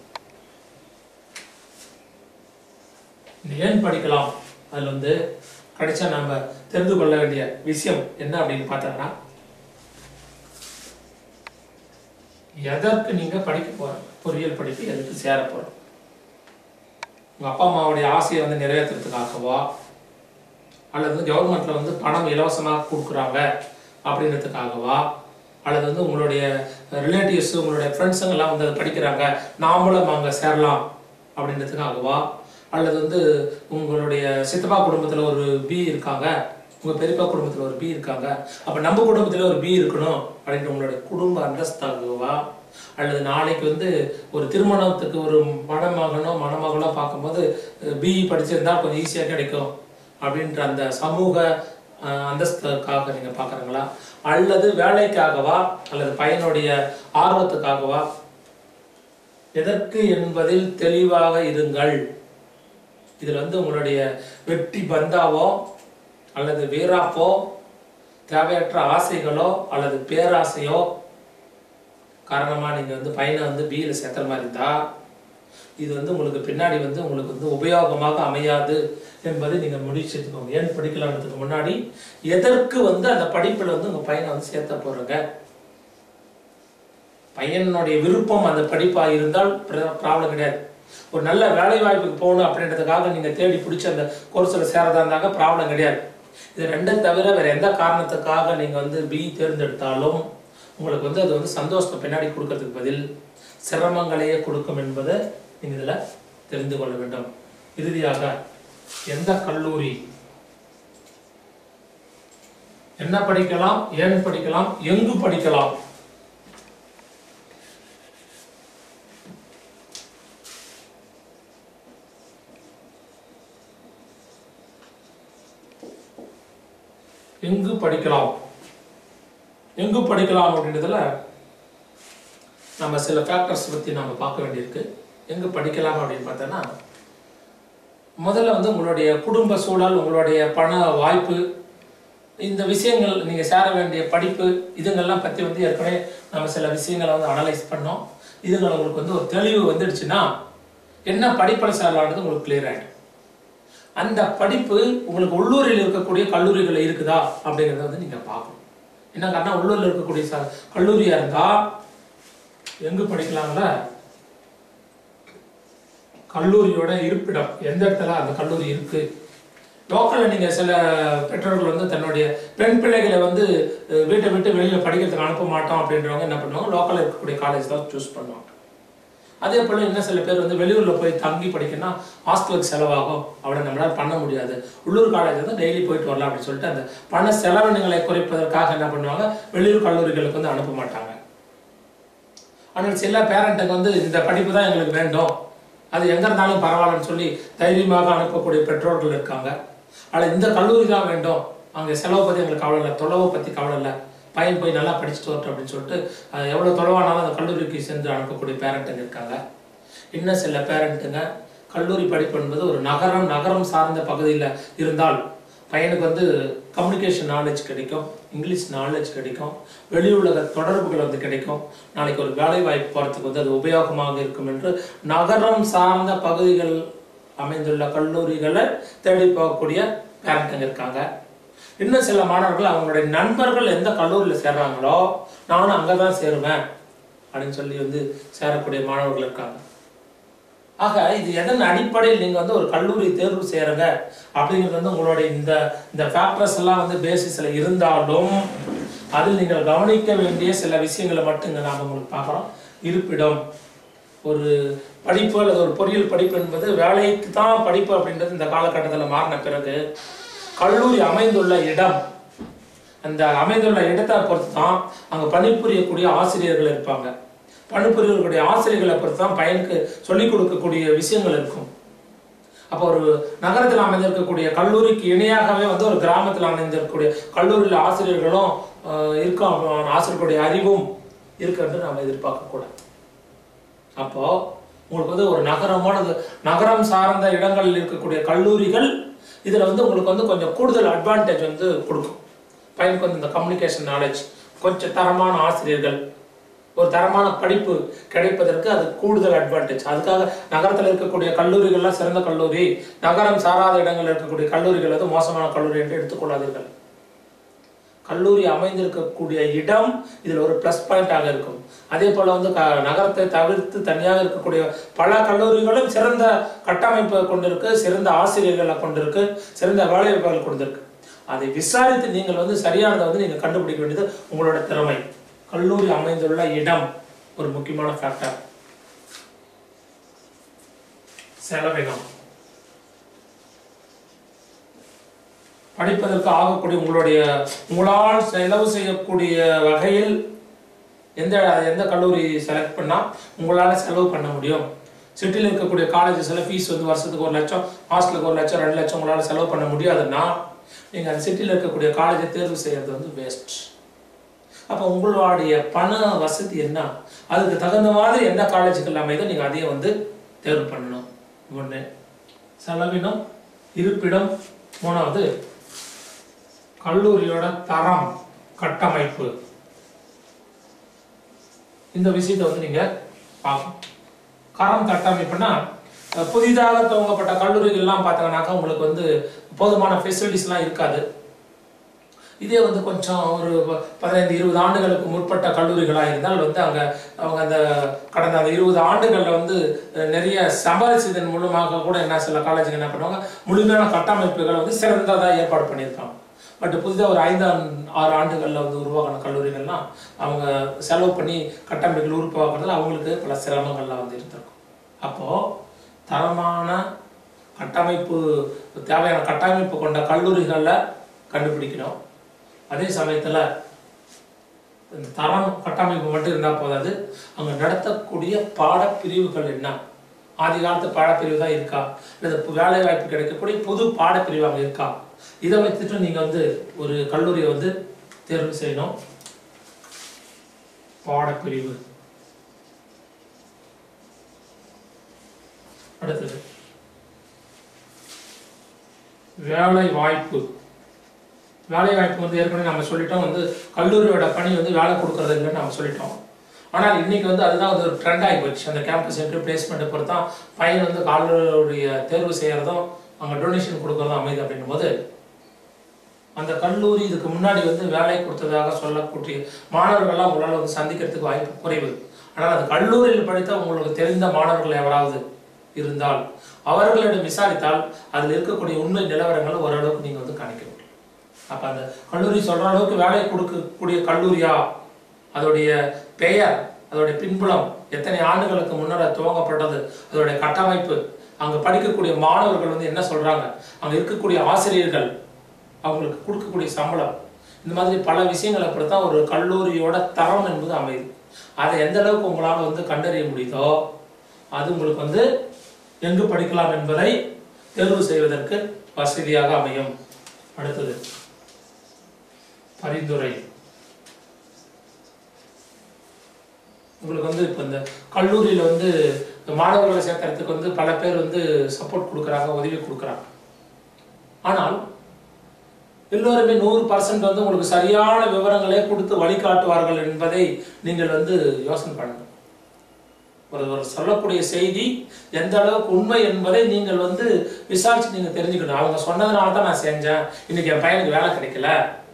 இது ஏன் படிக்கலாம் அதுல வந்து கடைசியா நாம தெரிந்து கொள்ள வேண்டிய விஷயம் என்ன அப்படின்னு பார்த்தோம்னா எதற்கு நீங்க படிக்க போறீங்க பொறியியல் படிப்பு எதுக்கு சேர போறோம் உங்க அப்பா அம்மாவுடைய ஆசையை வந்து நிறைவேற்றுறதுக்காகவா அல்லது வந்து கவர்மெண்ட்ல வந்து பணம் இலவசமாக கொடுக்குறாங்க அப்படின்றதுக்காகவா அல்லது வந்து உங்களுடைய ரிலேட்டிவ்ஸ் உங்களுடைய ஃப்ரெண்ட்ஸுங்க எல்லாம் வந்து அதை படிக்கிறாங்க நாமளும் அங்கே சேரலாம் அப்படின்றதுக்காகவா அல்லது வந்து உங்களுடைய சித்தப்பா குடும்பத்துல ஒரு பி இருக்காங்க உங்க பெரியப்பா குடும்பத்துல ஒரு பி இருக்காங்க அப்ப நம்ம குடும்பத்துல ஒரு பி இருக்கணும் அப்படின்ற உங்களுடைய குடும்ப அந்தஸ்தாகவா அல்லது நாளைக்கு வந்து ஒரு திருமணத்துக்கு ஒரு மணமகனோ மணமகளோ பார்க்கும்போது பிஇ படிச்சிருந்தா கொஞ்சம் ஈஸியா கிடைக்கும் அப்படின்ற அந்த சமூக அஹ், அந்தஸ்துக்காக நீங்க பாக்குறீங்களா அல்லது வேலைக்காகவா அல்லது பையனுடைய ஆர்வத்துக்காகவா எதற்கு என்பதில் தெளிவாக இருங்கள் இதுல வந்து உங்களுடைய வெற்றி பந்தாவோ அல்லது வீராப்போ தேவையற்ற ஆசைகளோ அல்லது பேராசையோ காரணமா நீங்க வந்து பையனை வந்து பியில சேர்த்துற மாதிரி இருந்தா இது வந்து உங்களுக்கு பின்னாடி வந்து உங்களுக்கு வந்து உபயோகமாக அமையாது என்பதை நீங்க முடிவு செய்துக்கோங்க ஏன் படிக்கலாம்ன்றதுக்கு முன்னாடி எதற்கு வந்து அந்த படிப்புல வந்து உங்க பையனை வந்து சேர்த்த போறீங்க பையனுடைய விருப்பம் அந்த படிப்பா இருந்தால் ப்ராப்ளம் கிடையாது ஒரு நல்ல வேலை வாய்ப்புக்கு போகணும் அப்படின்றதுக்காக நீங்க தேடி பிடிச்ச அந்த கோர்ஸில் சேரதா இருந்தாங்க ப்ராப்ளம் கிடையாது இது ரெண்டும் தவிர வேற எந்த காரணத்துக்காக நீங்க வந்து பி தேர்ந்தெடுத்தாலும் உங்களுக்கு வந்து அது வந்து சந்தோஷத்தை பின்னாடி கொடுக்கறதுக்கு பதில் சிரமங்களையே கொடுக்கும் என்பதை நீங்க இதுல தெரிந்து கொள்ள வேண்டும் இறுதியாக எந்த கல்லூரி என்ன படிக்கலாம் ஏன் படிக்கலாம் எங்கு படிக்கலாம் எங்கு படிக்கலாம் எங்கு படிக்கலாம் அப்படின்றதுல நம்ம சில ஃபேக்டர்ஸ் பத்தி நம்ம பார்க்க வேண்டியிருக்கு எங்கு படிக்கலாம் அப்படின்னு பார்த்தோன்னா முதல்ல வந்து உங்களுடைய குடும்ப சூழல் உங்களுடைய பண வாய்ப்பு இந்த விஷயங்கள் நீங்க சேர வேண்டிய படிப்பு இதுங்கெல்லாம் பத்தி வந்து ஏற்கனவே நம்ம சில விஷயங்களை வந்து அனலைஸ் பண்ணோம் இதுங்களை உங்களுக்கு வந்து ஒரு தெளிவு வந்துடுச்சுன்னா என்ன படிப்பில் சேரலான்றது உங்களுக்கு கிளியர் ஆயிடும் அந்த படிப்பு உங்களுக்கு உள்ளூரில் இருக்கக்கூடிய கல்லூரிகள் இருக்குதா அப்படிங்கறத வந்து நீங்க பார்க்கணும் என்ன காரணம் உள்ளூர்ல இருக்கக்கூடிய ச- கல்லூரியா இருந்தா எங்க படிக்கலாம்ல கல்லூரியோட இருப்பிடம் எந்த இடத்துல அந்த கல்லூரி இருக்கு லோக்கல்ல நீங்க சில பெற்றோர்கள் வந்து தன்னுடைய பெண் பிள்ளைகளை வந்து அஹ், வீட்டை விட்டு வெளியில படிக்கிறதுக்கு அனுப்ப மாட்டோம் அப்படின்றவங்க என்ன பண்ணுவாங்க லோக்கல்ல இருக்கக்கூடிய காலேஜ் தான் சூஸ் பண்ணுவாங்க அதே போல இன்னும் சில பேர் வந்து வெளியூர்ல போய் தங்கி படிக்கணும்னா ஹாஸ்டலுக்கு செலவாகும் அவளை நம்மளால பண்ண முடியாது உள்ளூர் காலேஜ் வந்து டெய்லி போயிட்டு வரலாம் அப்படின்னு சொல்லிட்டு அந்த பண செலவினங்களை குறைப்பதற்காக என்ன பண்ணுவாங்க வெளியூர் கல்லூரிகளுக்கு வந்து அனுப்ப மாட்டாங்க ஆனால் சில பேரண்ட்டுக்கு வந்து இந்த படிப்பு தான் எங்களுக்கு வேண்டும் அது எங்க இருந்தாலும் பரவாயில்லன்னு சொல்லி தைரியமாக அனுப்பக்கூடிய பெற்றோர்கள் இருக்காங்க ஆனால் இந்த கல்லூரி தான் வேண்டும் அங்கே செலவு பற்றி எங்களுக்கு கவலை இல்லை தொலைவை பற்றி கவலை இல்லை பையன் போய் நல்லா படிச்சுட்டு வரட்டும் அப்படின்னு சொல்லிட்டு அது எவ்வளோ தொலைவானாலும் அந்த கல்லூரிக்கு சென்று அனுப்பக்கூடிய பேரண்ட்டுங்க இருக்காங்க இன்னும் சில பேரண்ட்டுங்க கல்லூரி படிப்பு என்பது ஒரு நகரம் நகரம் சார்ந்த பகுதியில் இருந்தால் பையனுக்கு வந்து கம்யூனிகேஷன் நாலேஜ் கிடைக்கும் இங்கிலீஷ் நாலேஜ் கிடைக்கும் வெளியுலக தொடர்புகள் வந்து கிடைக்கும் நாளைக்கு ஒரு வேலை வாய்ப்பு போகிறதுக்கு வந்து அது உபயோகமாக இருக்கும் என்று நகரம் சார்ந்த பகுதிகள் அமைந்துள்ள கல்லூரிகளை தேடி போகக்கூடிய பேரண்ட்டுங்க இருக்காங்க இன்னும் சில மாணவர்கள் அவங்களுடைய நண்பர்கள் எந்த கல்லூரியில் சேர்றாங்களோ நானும் அங்கே தான் சேருவேன் அப்படின்னு சொல்லி வந்து சேரக்கூடிய மாணவர்கள் இருக்காங்க ஆக இது எதன் அடிப்படையில் நீங்க வந்து ஒரு கல்லூரி தேர்வு செய்யறங்க அப்படிங்கிறது வந்து உங்களுடைய இந்த இந்த ஃபேக்டர்ஸ் எல்லாம் வந்து பேசிஸ்ல இருந்தாலும் அதில் நீங்கள் கவனிக்க வேண்டிய சில விஷயங்களை மட்டும் இங்க நாம உங்களுக்கு பார்க்குறோம் இருப்பிடம் ஒரு படிப்பு அல்லது ஒரு பொறியியல் படிப்பு என்பது வேலைக்கு தான் படிப்பு அப்படின்றது இந்த காலகட்டத்தில் மாறின பிறகு கல்லூரி அமைந்துள்ள இடம் அந்த அமைந்துள்ள இடத்தை பொறுத்து தான் அங்க பணிபுரியக்கூடிய ஆசிரியர்கள் இருப்பாங்க பணிபுரியக்கூடிய ஆசிரியர்களை பொறுத்து தான் பையனுக்கு சொல்லிக் கொடுக்கக்கூடிய விஷயங்கள் இருக்கும் அப்போ ஒரு நகரத்தில் அமைந்திருக்கக்கூடிய கல்லூரிக்கு இணையாகவே வந்து ஒரு கிராமத்தில் அமைந்திருக்கக்கூடிய கல்லூரியில் ஆசிரியர்களும் ஆஹ், இருக்கும் அப்புறம் ஆசிரியர்களுடைய அறிவும் இருக்கிறது நம்ம எதிர்பார்க்க கூடாது அப்போ உங்களுக்கு வந்து ஒரு நகரமோட நகரம் சார்ந்த இடங்களில் இருக்கக்கூடிய கல்லூரிகள் இதுல வந்து உங்களுக்கு வந்து கொஞ்சம் கூடுதல் அட்வான்டேஜ் வந்து கொடுக்கும் பையனுக்கு வந்து இந்த கம்யூனிகேஷன் நாலேஜ் கொஞ்சம் தரமான ஆசிரியர்கள் ஒரு தரமான படிப்பு கிடைப்பதற்கு அது கூடுதல் அட்வான்டேஜ் அதுக்காக நகரத்தில் இருக்கக்கூடிய கல்லூரிகள்லாம் சிறந்த கல்லூரி நகரம் சாராத இடங்களில் இருக்கக்கூடிய கல்லூரிகள் வந்து மோசமான கல்லூரி என்று எடுத்துக்கொள்ளாதீர்கள் கல்லூரி அமைந்திருக்கக்கூடிய இடம் இதில் ஒரு ப்ளஸ் பாயிண்டாக இருக்கும் அதே போல வந்து க நகரத்தை தவிர்த்து தனியாக இருக்கக்கூடிய பல கல்லூரிகளும் சிறந்த கட்டமைப்பை கொண்டிருக்கு சிறந்த ஆசிரியர்களை கொண்டிருக்கு சிறந்த வேலைவாய்ப்புகள் கொண்டிருக்கு அதை விசாரித்து நீங்கள் வந்து சரியானதை வந்து நீங்கள் கண்டுபிடிக்க வேண்டியது உங்களோட திறமை கல்லூரி அமைந்துள்ள இடம் ஒரு முக்கியமான ஃபேக்டர் செலவினம் படிப்பதற்கு ஆகக்கூடிய உங்களுடைய உங்களால் செலவு செய்யக்கூடிய வகையில் எந்த எந்த கல்லூரி செலக்ட் பண்ணால் உங்களால் செலவு பண்ண முடியும் சிட்டியில் இருக்கக்கூடிய காலேஜஸில் ஃபீஸ் வந்து வருஷத்துக்கு ஒரு லட்சம் ஹாஸ்டலுக்கு ஒரு லட்சம் ரெண்டு லட்சம் உங்களால் செலவு பண்ண முடியாதுன்னா நீங்கள் அந்த சிட்டியில் இருக்கக்கூடிய காலேஜை தேர்வு செய்கிறது வந்து வேஸ்ட் அப்போ உங்களுடைய பண வசதி என்ன அதுக்கு தகுந்த மாதிரி எந்த காலேஜுக்கு அமைதோ நீங்கள் அதையும் வந்து தேர்வு பண்ணணும் ஒன்று செலவினம் இருப்பிடம் மூணாவது கல்லூரியோட தரம் கட்டமைப்பு இந்த விஷயத்தை வந்து நீங்க பார்க்கணும் கரம் கட்டமைப்புனா அஹ், புதிதாக துவங்கப்பட்ட கல்லூரிகள்லாம் பார்த்தீங்கன்னாக்கா உங்களுக்கு வந்து போதுமான ஃபெசிலிட்டிஸ்லாம் இருக்காது இதே வந்து கொஞ்சம் ஒரு ப- பதினைந்து இருபது ஆண்டுகளுக்கு முற்பட்ட கல்லூரிகளாக இருந்தால் வந்து அங்கே அவங்க அந்த கடந்த அந்த இருபது ஆண்டுகளில் வந்து அஹ், நிறைய சம்பாதிச்சதன் மூலமாக கூட என்ன சில காலேஜுக்கு என்ன பண்ணுவாங்க முழுமையான கட்டமைப்புகளை வந்து சிறந்ததாக ஏற்பாடு பண்ணியிருக்காங்க பட் புதிதாக ஒரு ஐந்து ஆண்டு- ஆறு ஆண்டுகளில் வந்து உருவாகின கல்லூரிகள்லாம் அவங்க செலவு பண்ணி கட்டமைப்புகள் உருவாக்குறதுல அவங்களுக்கு பல சிரமங்கள்லாம் வந்து இருந்திருக்கும் அப்போது தரமான கட்டமைப்பு தேவையான கட்டமைப்பு கொண்ட கல்லூரிகளில் கண்டுபிடிக்கணும் அதே சமயத்தில் இந்த தரம் கட்டமைப்பு மட்டும் இருந்தால் போதாது அங்கே நடத்தக்கூடிய பாடப்பிரிவுகள் என்ன ஆதி காலத்து பாடப்பிரிவு தான் இருக்கா அல்லது பு- வேலை வாய்ப்பு கிடைக்கக்கூடிய புது பாடப்பிரிவு அங்கே இருக்கா இதை வைத்துட்டு நீங்கள் வந்து ஒரு கல்லூரியை வந்து தேர்வு செய்யணும் பாடப்பிரிவு அடுத்தது வேலை வாய்ப்பு வேலை வாய்ப்பு வந்து ஏற்கனவே நம்ம சொல்லிட்டோம் வந்து கல்லூரியோட பணி வந்து வேலை கொடுக்கறது இல்லைன்னு நம்ம சொல்லிட்டோம் ஆனால் இன்னைக்கு வந்து அதுதான் வந்து ஒரு ட்ரெண்ட் ஆகி போச்சு அந்த கேம்பஸ் இன்டர்வியூ பிளேஸ்மெண்ட்டை பொறுத்து தான் பையன் வந்து கல்லூரியுடைய தேர்வு செய்யறதும் அங்கே டொனேஷன் கொடுக்கறதும் அமைது அப்படின்னும் போது அந்த கல்லூரி இதுக்கு முன்னாடி வந்து வேலை கொடுத்ததாக சொல்லக்கூடிய மாணவர்கள்லாம் உங்களால் வந்து சந்திக்கிறதுக்கு வாய்ப்பு குறைவு ஆனால் அந்த கல்லூரியில் படித்த உங்களுக்கு தெரிந்த மாணவர்கள் எவராவது இருந்தால் அவர்களிடம் விசாரித்தால் அதில் இருக்கக்கூடிய உண்மை நிலவரங்களை ஓரளவுக்கு நீங்கள் வந்து கணிக்க முடியும் அப்போ அந்த கல்லூரி சொல்ற அளவுக்கு வேலை கொடுக்கக்கூடிய கல்லூரியா அதோடைய பெயர் அதோடைய பின்புலம் எத்தனை ஆண்டுகளுக்கு முன்னர் துவங்கப்பட்டது அதோடைய கட்டமைப்பு அங்க படிக்கக்கூடிய மாணவர்கள் வந்து என்ன சொல்றாங்க அங்க இருக்கக்கூடிய ஆசிரியர்கள் அவங்களுக்கு கொடுக்கக்கூடிய சம்பளம் இந்த மாதிரி பல விஷயங்களை பொறுத்தா ஒரு கல்லூரியோட தரம் என்பது அமையுது அதை எந்த அளவுக்கு உங்களால் வந்து கண்டறிய முடியுதோ அது உங்களுக்கு வந்து எங்கு படிக்கலாம் என்பதை தேர்வு செய்வதற்கு வசதியாக அமையும் அடுத்தது பரிந்துரை உங்களுக்கு வந்து இப்போ இந்த கல்லூரியில் வந்து இந்த மாணவர்களை சேர்க்கறதுக்கு வந்து பல பேர் வந்து சப்போர்ட் கொடுக்குறாங்க உதவி கொடுக்குறாங்க ஆனால் எல்லோருமே நூறு பர்சன்ட் வந்து உங்களுக்கு சரியான விவரங்களே கொடுத்து வழிகாட்டுவார்கள் என்பதை நீங்கள் வந்து யோசனை பண்ணுங்க ஒருவர் சொல்லக்கூடிய செய்தி எந்த அளவுக்கு உண்மை என்பதை நீங்கள் வந்து விசாரிச்சு நீங்க தெரிஞ்சுக்கணும் அவங்க சொன்னதுனால தான் நான் செஞ்சேன் இன்னைக்கு என் பையனுக்கு வேலை கிடைக்கல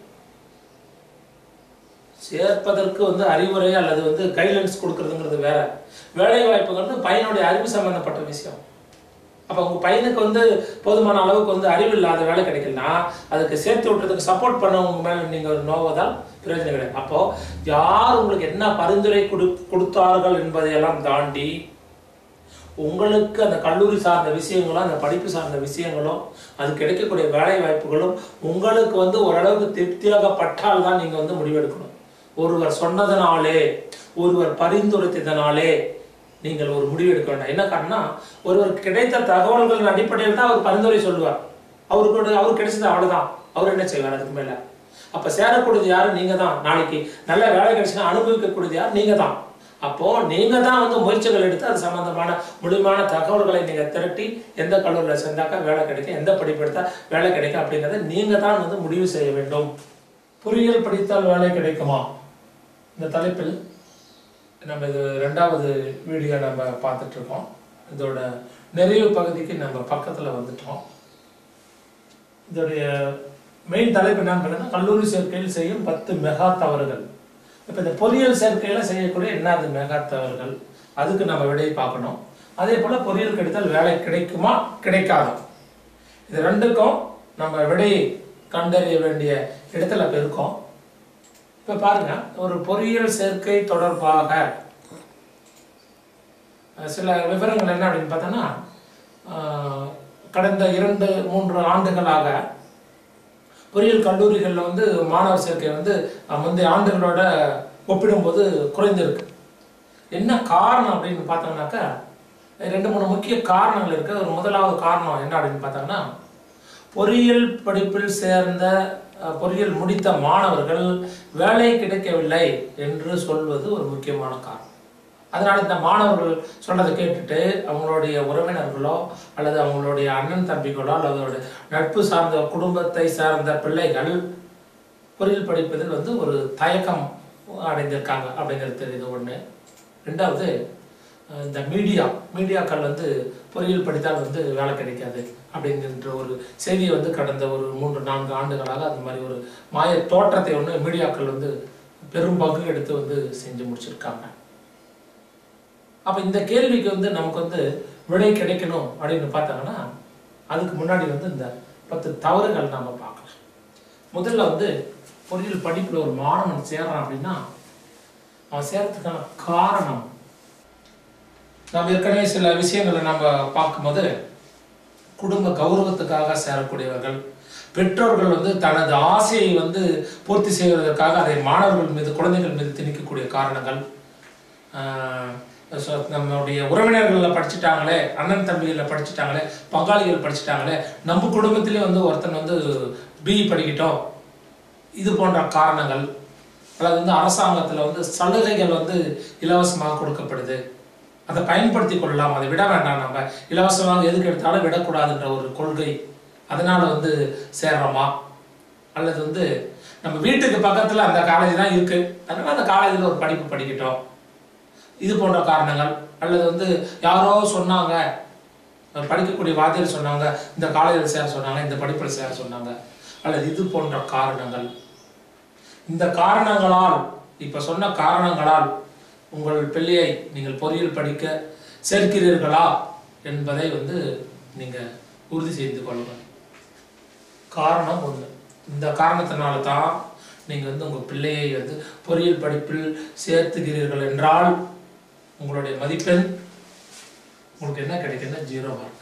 சேர்ப்பதற்கு வந்து அறிவுரை அல்லது வந்து கைட்லைன்ஸ் கொடுக்கறதுங்கிறது வேற வேலை வாய்ப்புங்கிறது பையனுடைய அறிவு சம்பந்தப்பட்ட விஷயம் அப்போ உங்க பையனுக்கு வந்து போதுமான அளவுக்கு வந்து அறிவு இல்லாத வேலை கிடைக்கலனா அதுக்கு சேர்த்து விட்டுறதுக்கு சப்போர்ட் பண்ணவங்க மேல நீங்க ஒரு நோவதால் பிரயோஜனம் கிடையாது அப்போ யார் உங்களுக்கு என்ன பரிந்துரை கொடு கொடுத்தார்கள் என்பதையெல்லாம் தாண்டி உங்களுக்கு அந்த கல்லூரி சார்ந்த விஷயங்களும் அந்த படிப்பு சார்ந்த விஷயங்களும் அது கிடைக்கக்கூடிய வேலை வாய்ப்புகளும் உங்களுக்கு வந்து ஓரளவுக்கு திருப்தியாகப்பட்டால் தான் நீங்க வந்து முடிவெடுக்கணும் ஒருவர் சொன்னதனாலே ஒருவர் பரிந்துரைத்ததனாலே நீங்கள் ஒரு முடிவு எடுக்க வேண்டாம் என்ன காரணம்னா ஒருவர் கிடைத்த தகவல்களின் அடிப்படையில் தான் அவர் பரிந்துரை சொல்லுவார் அவருக்கு அவர் கிடைச்சது அவ்வளவுதான் அவர் என்ன செய்வார் அதுக்கு மேல அப்ப சேரக்கூடியது யாரு நீங்க தான் நாளைக்கு நல்ல வேலை கிடைச்சுன்னா அனுபவிக்கக்கூடியது யார் நீங்க தான் அப்போ நீங்க தான் வந்து முயற்சிகள் எடுத்து அது சம்பந்தமான முழுமையான தகவல்களை நீங்க திரட்டி எந்த கல்லூரியில் சேர்ந்தாக்கா வேலை கிடைக்கும் எந்த படிப்பு எடுத்தா வேலை கிடைக்கும் அப்படிங்கறத நீங்க தான் வந்து முடிவு செய்ய வேண்டும் பொறியியல் படித்தால் வேலை கிடைக்குமா இந்த தலைப்பில் நம்ம இது ரெண்டாவது வீடியோ நம்ம பார்த்துட்டு இருக்கோம் இதோட நிறைவு பகுதிக்கு நம்ம பக்கத்துல வந்துட்டோம் இதோடைய மெயின் தலைப்பு என்ன பார்த்தீங்கன்னா கல்லூரி சேர்க்கையில் செய்யும் பத்து மெகா தவறுகள் இப்போ இந்த பொறியியல் சேர்க்கையில செய்யக்கூடிய என்னது மெகா தவறுகள் அதுக்கு நம்ம விடையை பார்க்கணும் அதே போல பொறியியல் கிடைத்தால் வேலை கிடைக்குமா கிடைக்காதா இது ரெண்டுக்கும் நம்ம விடையை கண்டறிய வேண்டிய இடத்துல இப்ப இருக்கோம் இப்ப பாருங்க ஒரு பொறியியல் சேர்க்கை தொடர்பாக அஹ், சில விவரங்கள் என்ன அப்படின்னு பார்த்தோன்னா அஹ், கடந்த இரண்டு மூன்று ஆண்டுகளாக பொறியியல் கல்லூரிகளில் வந்து மாணவர் சேர்க்கை வந்து அஹ், முந்தைய ஆண்டுகளோட ஒப்பிடும்போது குறைந்திருக்கு என்ன காரணம் அப்படின்னு பார்த்தோம்னாக்கா ரெண்டு மூணு முக்கிய காரணங்கள் இருக்கு ஒரு முதலாவது காரணம் என்ன அப்படின்னு பார்த்தோம்னா பொறியியல் படிப்பில் சேர்ந்த அஹ், பொறியியல் முடித்த மாணவர்கள் வேலை கிடைக்கவில்லை என்று சொல்வது ஒரு முக்கியமான காரணம் அதனால இந்த மாணவர்கள் சொல்றதை கேட்டுட்டு அவங்களுடைய உறவினர்களோ அல்லது அவங்களுடைய அண்ணன் தம்பிகளோ அல்லது அவருடைய நட்பு சார்ந்த குடும்பத்தை சார்ந்த பிள்ளைகள் பொறியியல் படிப்பதில் வந்து ஒரு தயக்கம் அடைந்திருக்காங்க அப்படிங்கிறது தெரியுது ஒண்ணு ரெண்டாவது அஹ், இந்த மீடியா மீடியாக்கள் வந்து பொறியியல் படித்தால் வந்து வேலை கிடைக்காது அப்படிங்கிற ஒரு செய்தியை வந்து கடந்த ஒரு மூன்று நான்கு ஆண்டுகளாக அந்த மாதிரி ஒரு மாய தோற்றத்தை ஒன்று மீடியாக்கள் வந்து பெரும் பங்கு எடுத்து வந்து செஞ்சு முடிச்சிருக்காங்க அப்ப இந்த கேள்விக்கு வந்து நமக்கு வந்து விடை கிடைக்கணும் அப்படின்னு பார்த்தாங்கன்னா அதுக்கு முன்னாடி வந்து இந்த பத்து தவறுகள் நாம பார்க்கலாம் முதல்ல வந்து பொறியியல் படிப்புல ஒரு மாணவன் சேர்றான் அப்படின்னா அவன் சேர்றதுக்கான காரணம் நாம் ஏற்கனவே சில விஷயங்களை நம்ம பார்க்கும்போது குடும்ப கௌரவத்துக்காக சேரக்கூடியவர்கள் பெற்றோர்கள் வந்து தனது ஆசையை வந்து பூர்த்தி செய்வதற்காக அதை மாணவர்கள் மீது குழந்தைகள் மீது திணிக்கக்கூடிய காரணங்கள் ஆஹ் so நம்மளுடைய உறவினர்களில் படிச்சுட்டாங்களே அண்ணன் தம்பிகளில் படிச்சுட்டாங்களே பங்காளிகள் படிச்சுட்டாங்களே நம்ம குடும்பத்திலே வந்து ஒருத்தன் வந்து பிஇ படிக்கட்டும் இது போன்ற காரணங்கள் அல்லது வந்து அரசாங்கத்தில் வந்து சலுகைகள் வந்து இலவசமாக கொடுக்கப்படுது அதை பயன்படுத்தி கொள்ளலாம் அதை விட வேண்டாம் நம்ம இலவசமாக எதுக்கு எடுத்தாலும் விடக்கூடாதுன்ற ஒரு கொள்கை அதனால வந்து சேர்றோமா அல்லது வந்து நம்ம வீட்டுக்கு பக்கத்துல அந்த காலேஜ் தான் இருக்கு அதனால அந்த காலேஜில் ஒரு படிப்பு படிக்கட்டும் இது போன்ற காரணங்கள் அல்லது வந்து யாரோ சொன்னாங்க படிக்கக்கூடிய வாத்தியர் சொன்னாங்க இந்த காலேஜில் சேர சொன்னாங்க இந்த படிப்பில் சேர சொன்னாங்க அல்லது இது போன்ற காரணங்கள் இந்த காரணங்களால் இப்ப சொன்ன காரணங்களால் உங்கள் பிள்ளையை நீங்கள் பொறியியல் படிக்க சேர்க்கிறீர்களா என்பதை வந்து நீங்க உறுதி செய்து கொள்ளுங்கள் காரணம் ஒண்ணு இந்த காரணத்தினால தான் நீங்க வந்து உங்க பிள்ளையை வந்து பொறியியல் படிப்பில் சேர்த்துகிறீர்கள் என்றால் உங்களுடைய மதிப்பெண் உங்களுக்கு என்ன கிடைக்குன்னா ஜீரோ மார்க்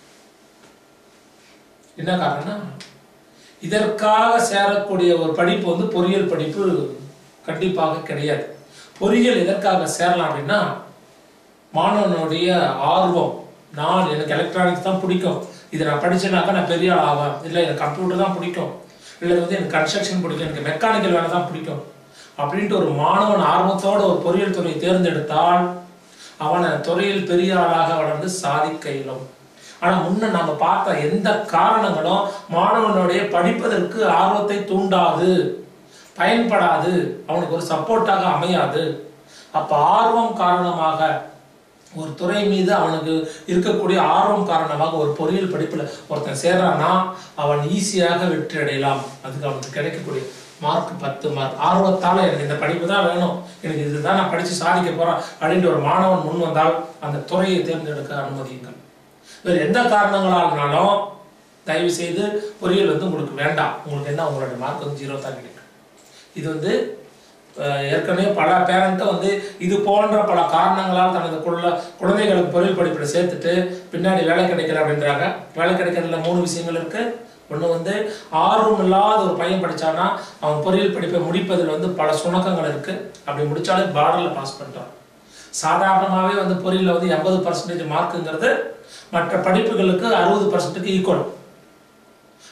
என்ன காரணம்னா இதற்காக சேரக்கூடிய ஒரு படிப்பு வந்து பொறியியல் படிப்பு கண்டிப்பாக கிடையாது பொறியியல் எதற்காக சேரலாம் அப்படின்னா மாணவனுடைய ஆர்வம் நான் எனக்கு எலக்ட்ரானிக்ஸ் தான் பிடிக்கும் இதை நான் படிச்சேனாக்கா நான் பெரிய ஆள் ஆவேன் இல்லை எனக்கு கம்ப்யூட்டர் தான் பிடிக்கும் இல்லை வந்து எனக்கு கன்ஸ்ட்ரக்ஷன் பிடிக்கும் எனக்கு மெக்கானிக்கல் வேலை தான் பிடிக்கும் அப்படின்ட்டு ஒரு மாணவன் ஆர்வத்தோட ஒரு பொறியியல் துறையை தேர்ந்தெடுத்தால் அவனை துறையில் பெரிய ஆளாக வளர்ந்து சாதிக்க இயலும் ஆனா முன்ன நம்ம பார்த்த எந்த காரணங்களும் மாணவனுடைய படிப்பதற்கு ஆர்வத்தை தூண்டாது பயன்படாது அவனுக்கு ஒரு சப்போர்ட்டாக அமையாது அப்ப ஆர்வம் காரணமாக ஒரு துறை மீது அவனுக்கு இருக்கக்கூடிய ஆர்வம் காரணமாக ஒரு பொறியியல் படிப்புல ஒருத்தன் சேர்றான்னா அவன் ஈஸியாக வெற்றி அடையலாம் அதுக்கு அவனுக்கு கிடைக்கக்கூடிய மார்க் பத்து மார்க் ஆர்வத்தால எனக்கு இந்த படிப்பு தான் வேணும் எனக்கு இதுதான் நான் படிச்சு சாதிக்க போறேன் அப்படின்ட்டு ஒரு மாணவன் முன் வந்தால் அந்த துறையை தேர்ந்தெடுக்க அனுமதியுங்கள் வேறு எந்த காரணங்களாலனாலும் தயவு செய்து பொறியியல் வந்து உங்களுக்கு வேண்டாம் உங்களுக்கு என்ன உங்களோட மார்க் வந்து ஜீரோ தான் கிடைக்கும் இது வந்து அஹ், ஏற்கனவே பல பேரண்ட்டும் வந்து இது போன்ற பல காரணங்களால் தனது குள்ள குழந்தைகளுக்கு பொறியியல் படிப்பில் சேர்த்துட்டு பின்னாடி வேலை கிடைக்கல அப்படின்றாங்க வேலை கிடைக்கிறதுல மூணு விஷயங்கள் இருக்கு ஒன்று வந்து ஆர்வம் இல்லாத ஒரு பையன் படிச்சானா அவன் பொறியியல் படிப்பை முடிப்பதில் வந்து பல சுணக்கங்கள் இருக்கு அப்படி முடிச்சாலே பார்டரில் பாஸ் பண்ணிட்டான் சாதாரணமாகவே வந்து பொறியியல் வந்து எண்பது பர்சன்டேஜ் மார்க்குங்கிறது மற்ற படிப்புகளுக்கு அறுபது பர்சன்ட்டுக்கு ஈக்குவல்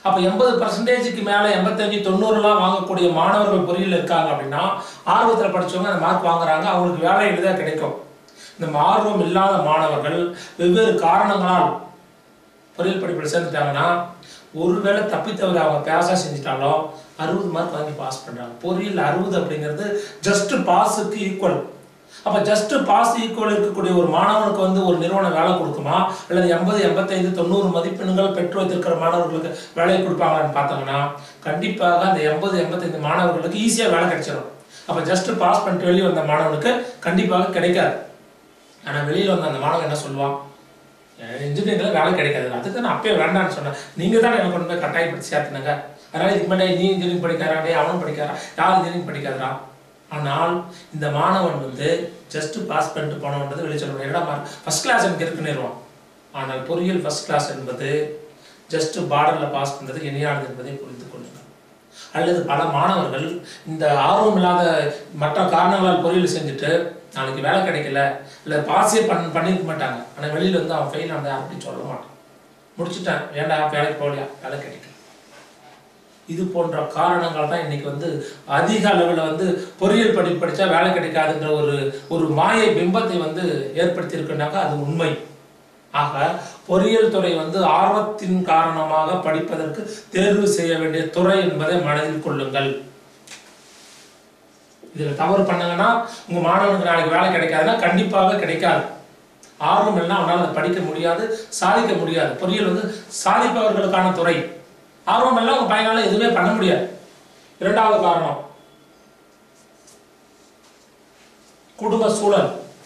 அப்ப எண்பது பர்சன்டேஜுக்கு மேல எண்பத்தஞ்சு தொண்ணூறுலாம் வாங்கக்கூடிய மாணவர்கள் பொறியியல் இருக்காங்க அப்படின்னா ஆர்வத்துல படிச்சவங்க அந்த மார்க் வாங்குறாங்க அவங்களுக்கு வேலை எளிதாக கிடைக்கும் இந்த ஆர்வம் இல்லாத மாணவர்கள் வெவ்வேறு காரணங்களால் பொறியியல் படிப்பில் சேர்ந்துட்டாங்கன்னா ஒருவேளை தப்பித்தவரை அவங்க பேஸாக செஞ்சுட்டாலும் அறுபது மார்க் வாங்கி பாஸ் பண்றாங்க பொறியியல் அறுபது அப்படிங்கிறது ஜஸ்ட் பாஸுக்கு ஈக்குவல் அப்ப ஜஸ்ட் பாஸ் ஈக்குவல் இருக்கக்கூடிய ஒரு மாணவனுக்கு வந்து ஒரு நிறுவனம் வேலை கொடுக்குமா அல்லது எண்பது எண்பத்தைந்து தொண்ணூறு மதிப்பெண்கள் பெற்று வைத்திருக்கிற மாணவர்களுக்கு வேலை கொடுப்பாங்களான்னு பார்த்தோம்னா கண்டிப்பாக அந்த எண்பது எண்பத்தைந்து மாணவர்களுக்கு ஈஸியா வேலை கிடைச்சிடும் அப்ப ஜஸ்ட் பாஸ் பண்ணிட்டு வெளியே வந்த மாணவனுக்கு கண்டிப்பாக கிடைக்காது ஆனா வெளியில வந்த அந்த மாணவன் என்ன சொல்லுவான் இன்ஜினியரிங்ல வேலை கிடைக்காது அதுக்கு நான் அப்பயே வேண்டாம்னு சொன்னேன் நீங்க தான் எனக்கு கொண்டு போய் கட்டாயப்படுத்தி சேர்த்துனங்க அதனால இதுக்கு முன்னாடி நீ இன்ஜினியரிங் படிக்கிறான் டேய் அவனும் படிக்கிறான் யார் இன்ஜினியரிங் படிக்காதா ஆனால் இந்த மாணவன் வந்து ஜஸ்ட் பாஸ் பண்ணிட்டு போனவன்றது வெளியே சொல்ல என்னடா மார்க் ஃபர்ஸ்ட் கிளாஸ் எனக்கு இருக்குன்னுருவான் ஆனால் பொறியியல் ஃபர்ஸ்ட் கிளாஸ் என்பது ஜஸ்ட் பார்டரில் பாஸ் பண்ணுறது இணையானது என்பதை புரிந்து கொள்ளுங்கள் அல்லது பல மாணவர்கள் இந்த ஆர்வம் இல்லாத மற்ற காரணங்களால் பொறியியல் செஞ்சுட்டு நாளைக்கு வேலை கிடைக்கல இல்லை பாஸே பண் பண்ணிருக்க மாட்டாங்க ஆனால் வெளியில் வந்து அவன் ஃபெயில் ஆனதை அப்படின்னு சொல்ல மாட்டான் முடிச்சுட்டான் ஏன்டா வேலைக்கு போகலையா வேலை கிடைக்கல இது போன்ற காரணங்கள் தான் இன்னைக்கு வந்து அதிக அளவில் வந்து பொறியியல் படிப்பு படித்தா வேலை கிடைக்காதுன்ற ஒரு ஒரு மாயை பிம்பத்தை வந்து ஏற்படுத்தியிருக்குனாக்கா அது உண்மை ஆக பொறியியல் துறை வந்து ஆர்வத்தின் காரணமாக படிப்பதற்கு தேர்வு செய்ய வேண்டிய துறை என்பதை மனதில் கொள்ளுங்கள் இதுல தவறு பண்ணாங்கன்னா உங்க மாணவனுக்கு நாளைக்கு வேலை கிடைக்காதுன்னா கண்டிப்பாக கிடைக்காது ஆர்வம் இல்லைன்னா அவனால அதை படிக்க முடியாது சாதிக்க முடியாது பொறியியல் வந்து சாதிப்பவர்களுக்கான துறை ஆர்வம் எல்லாம் உங்க பையனால எதுவுமே பண்ண முடியாது இரண்டாவது காரணம் குடும்ப சூழல்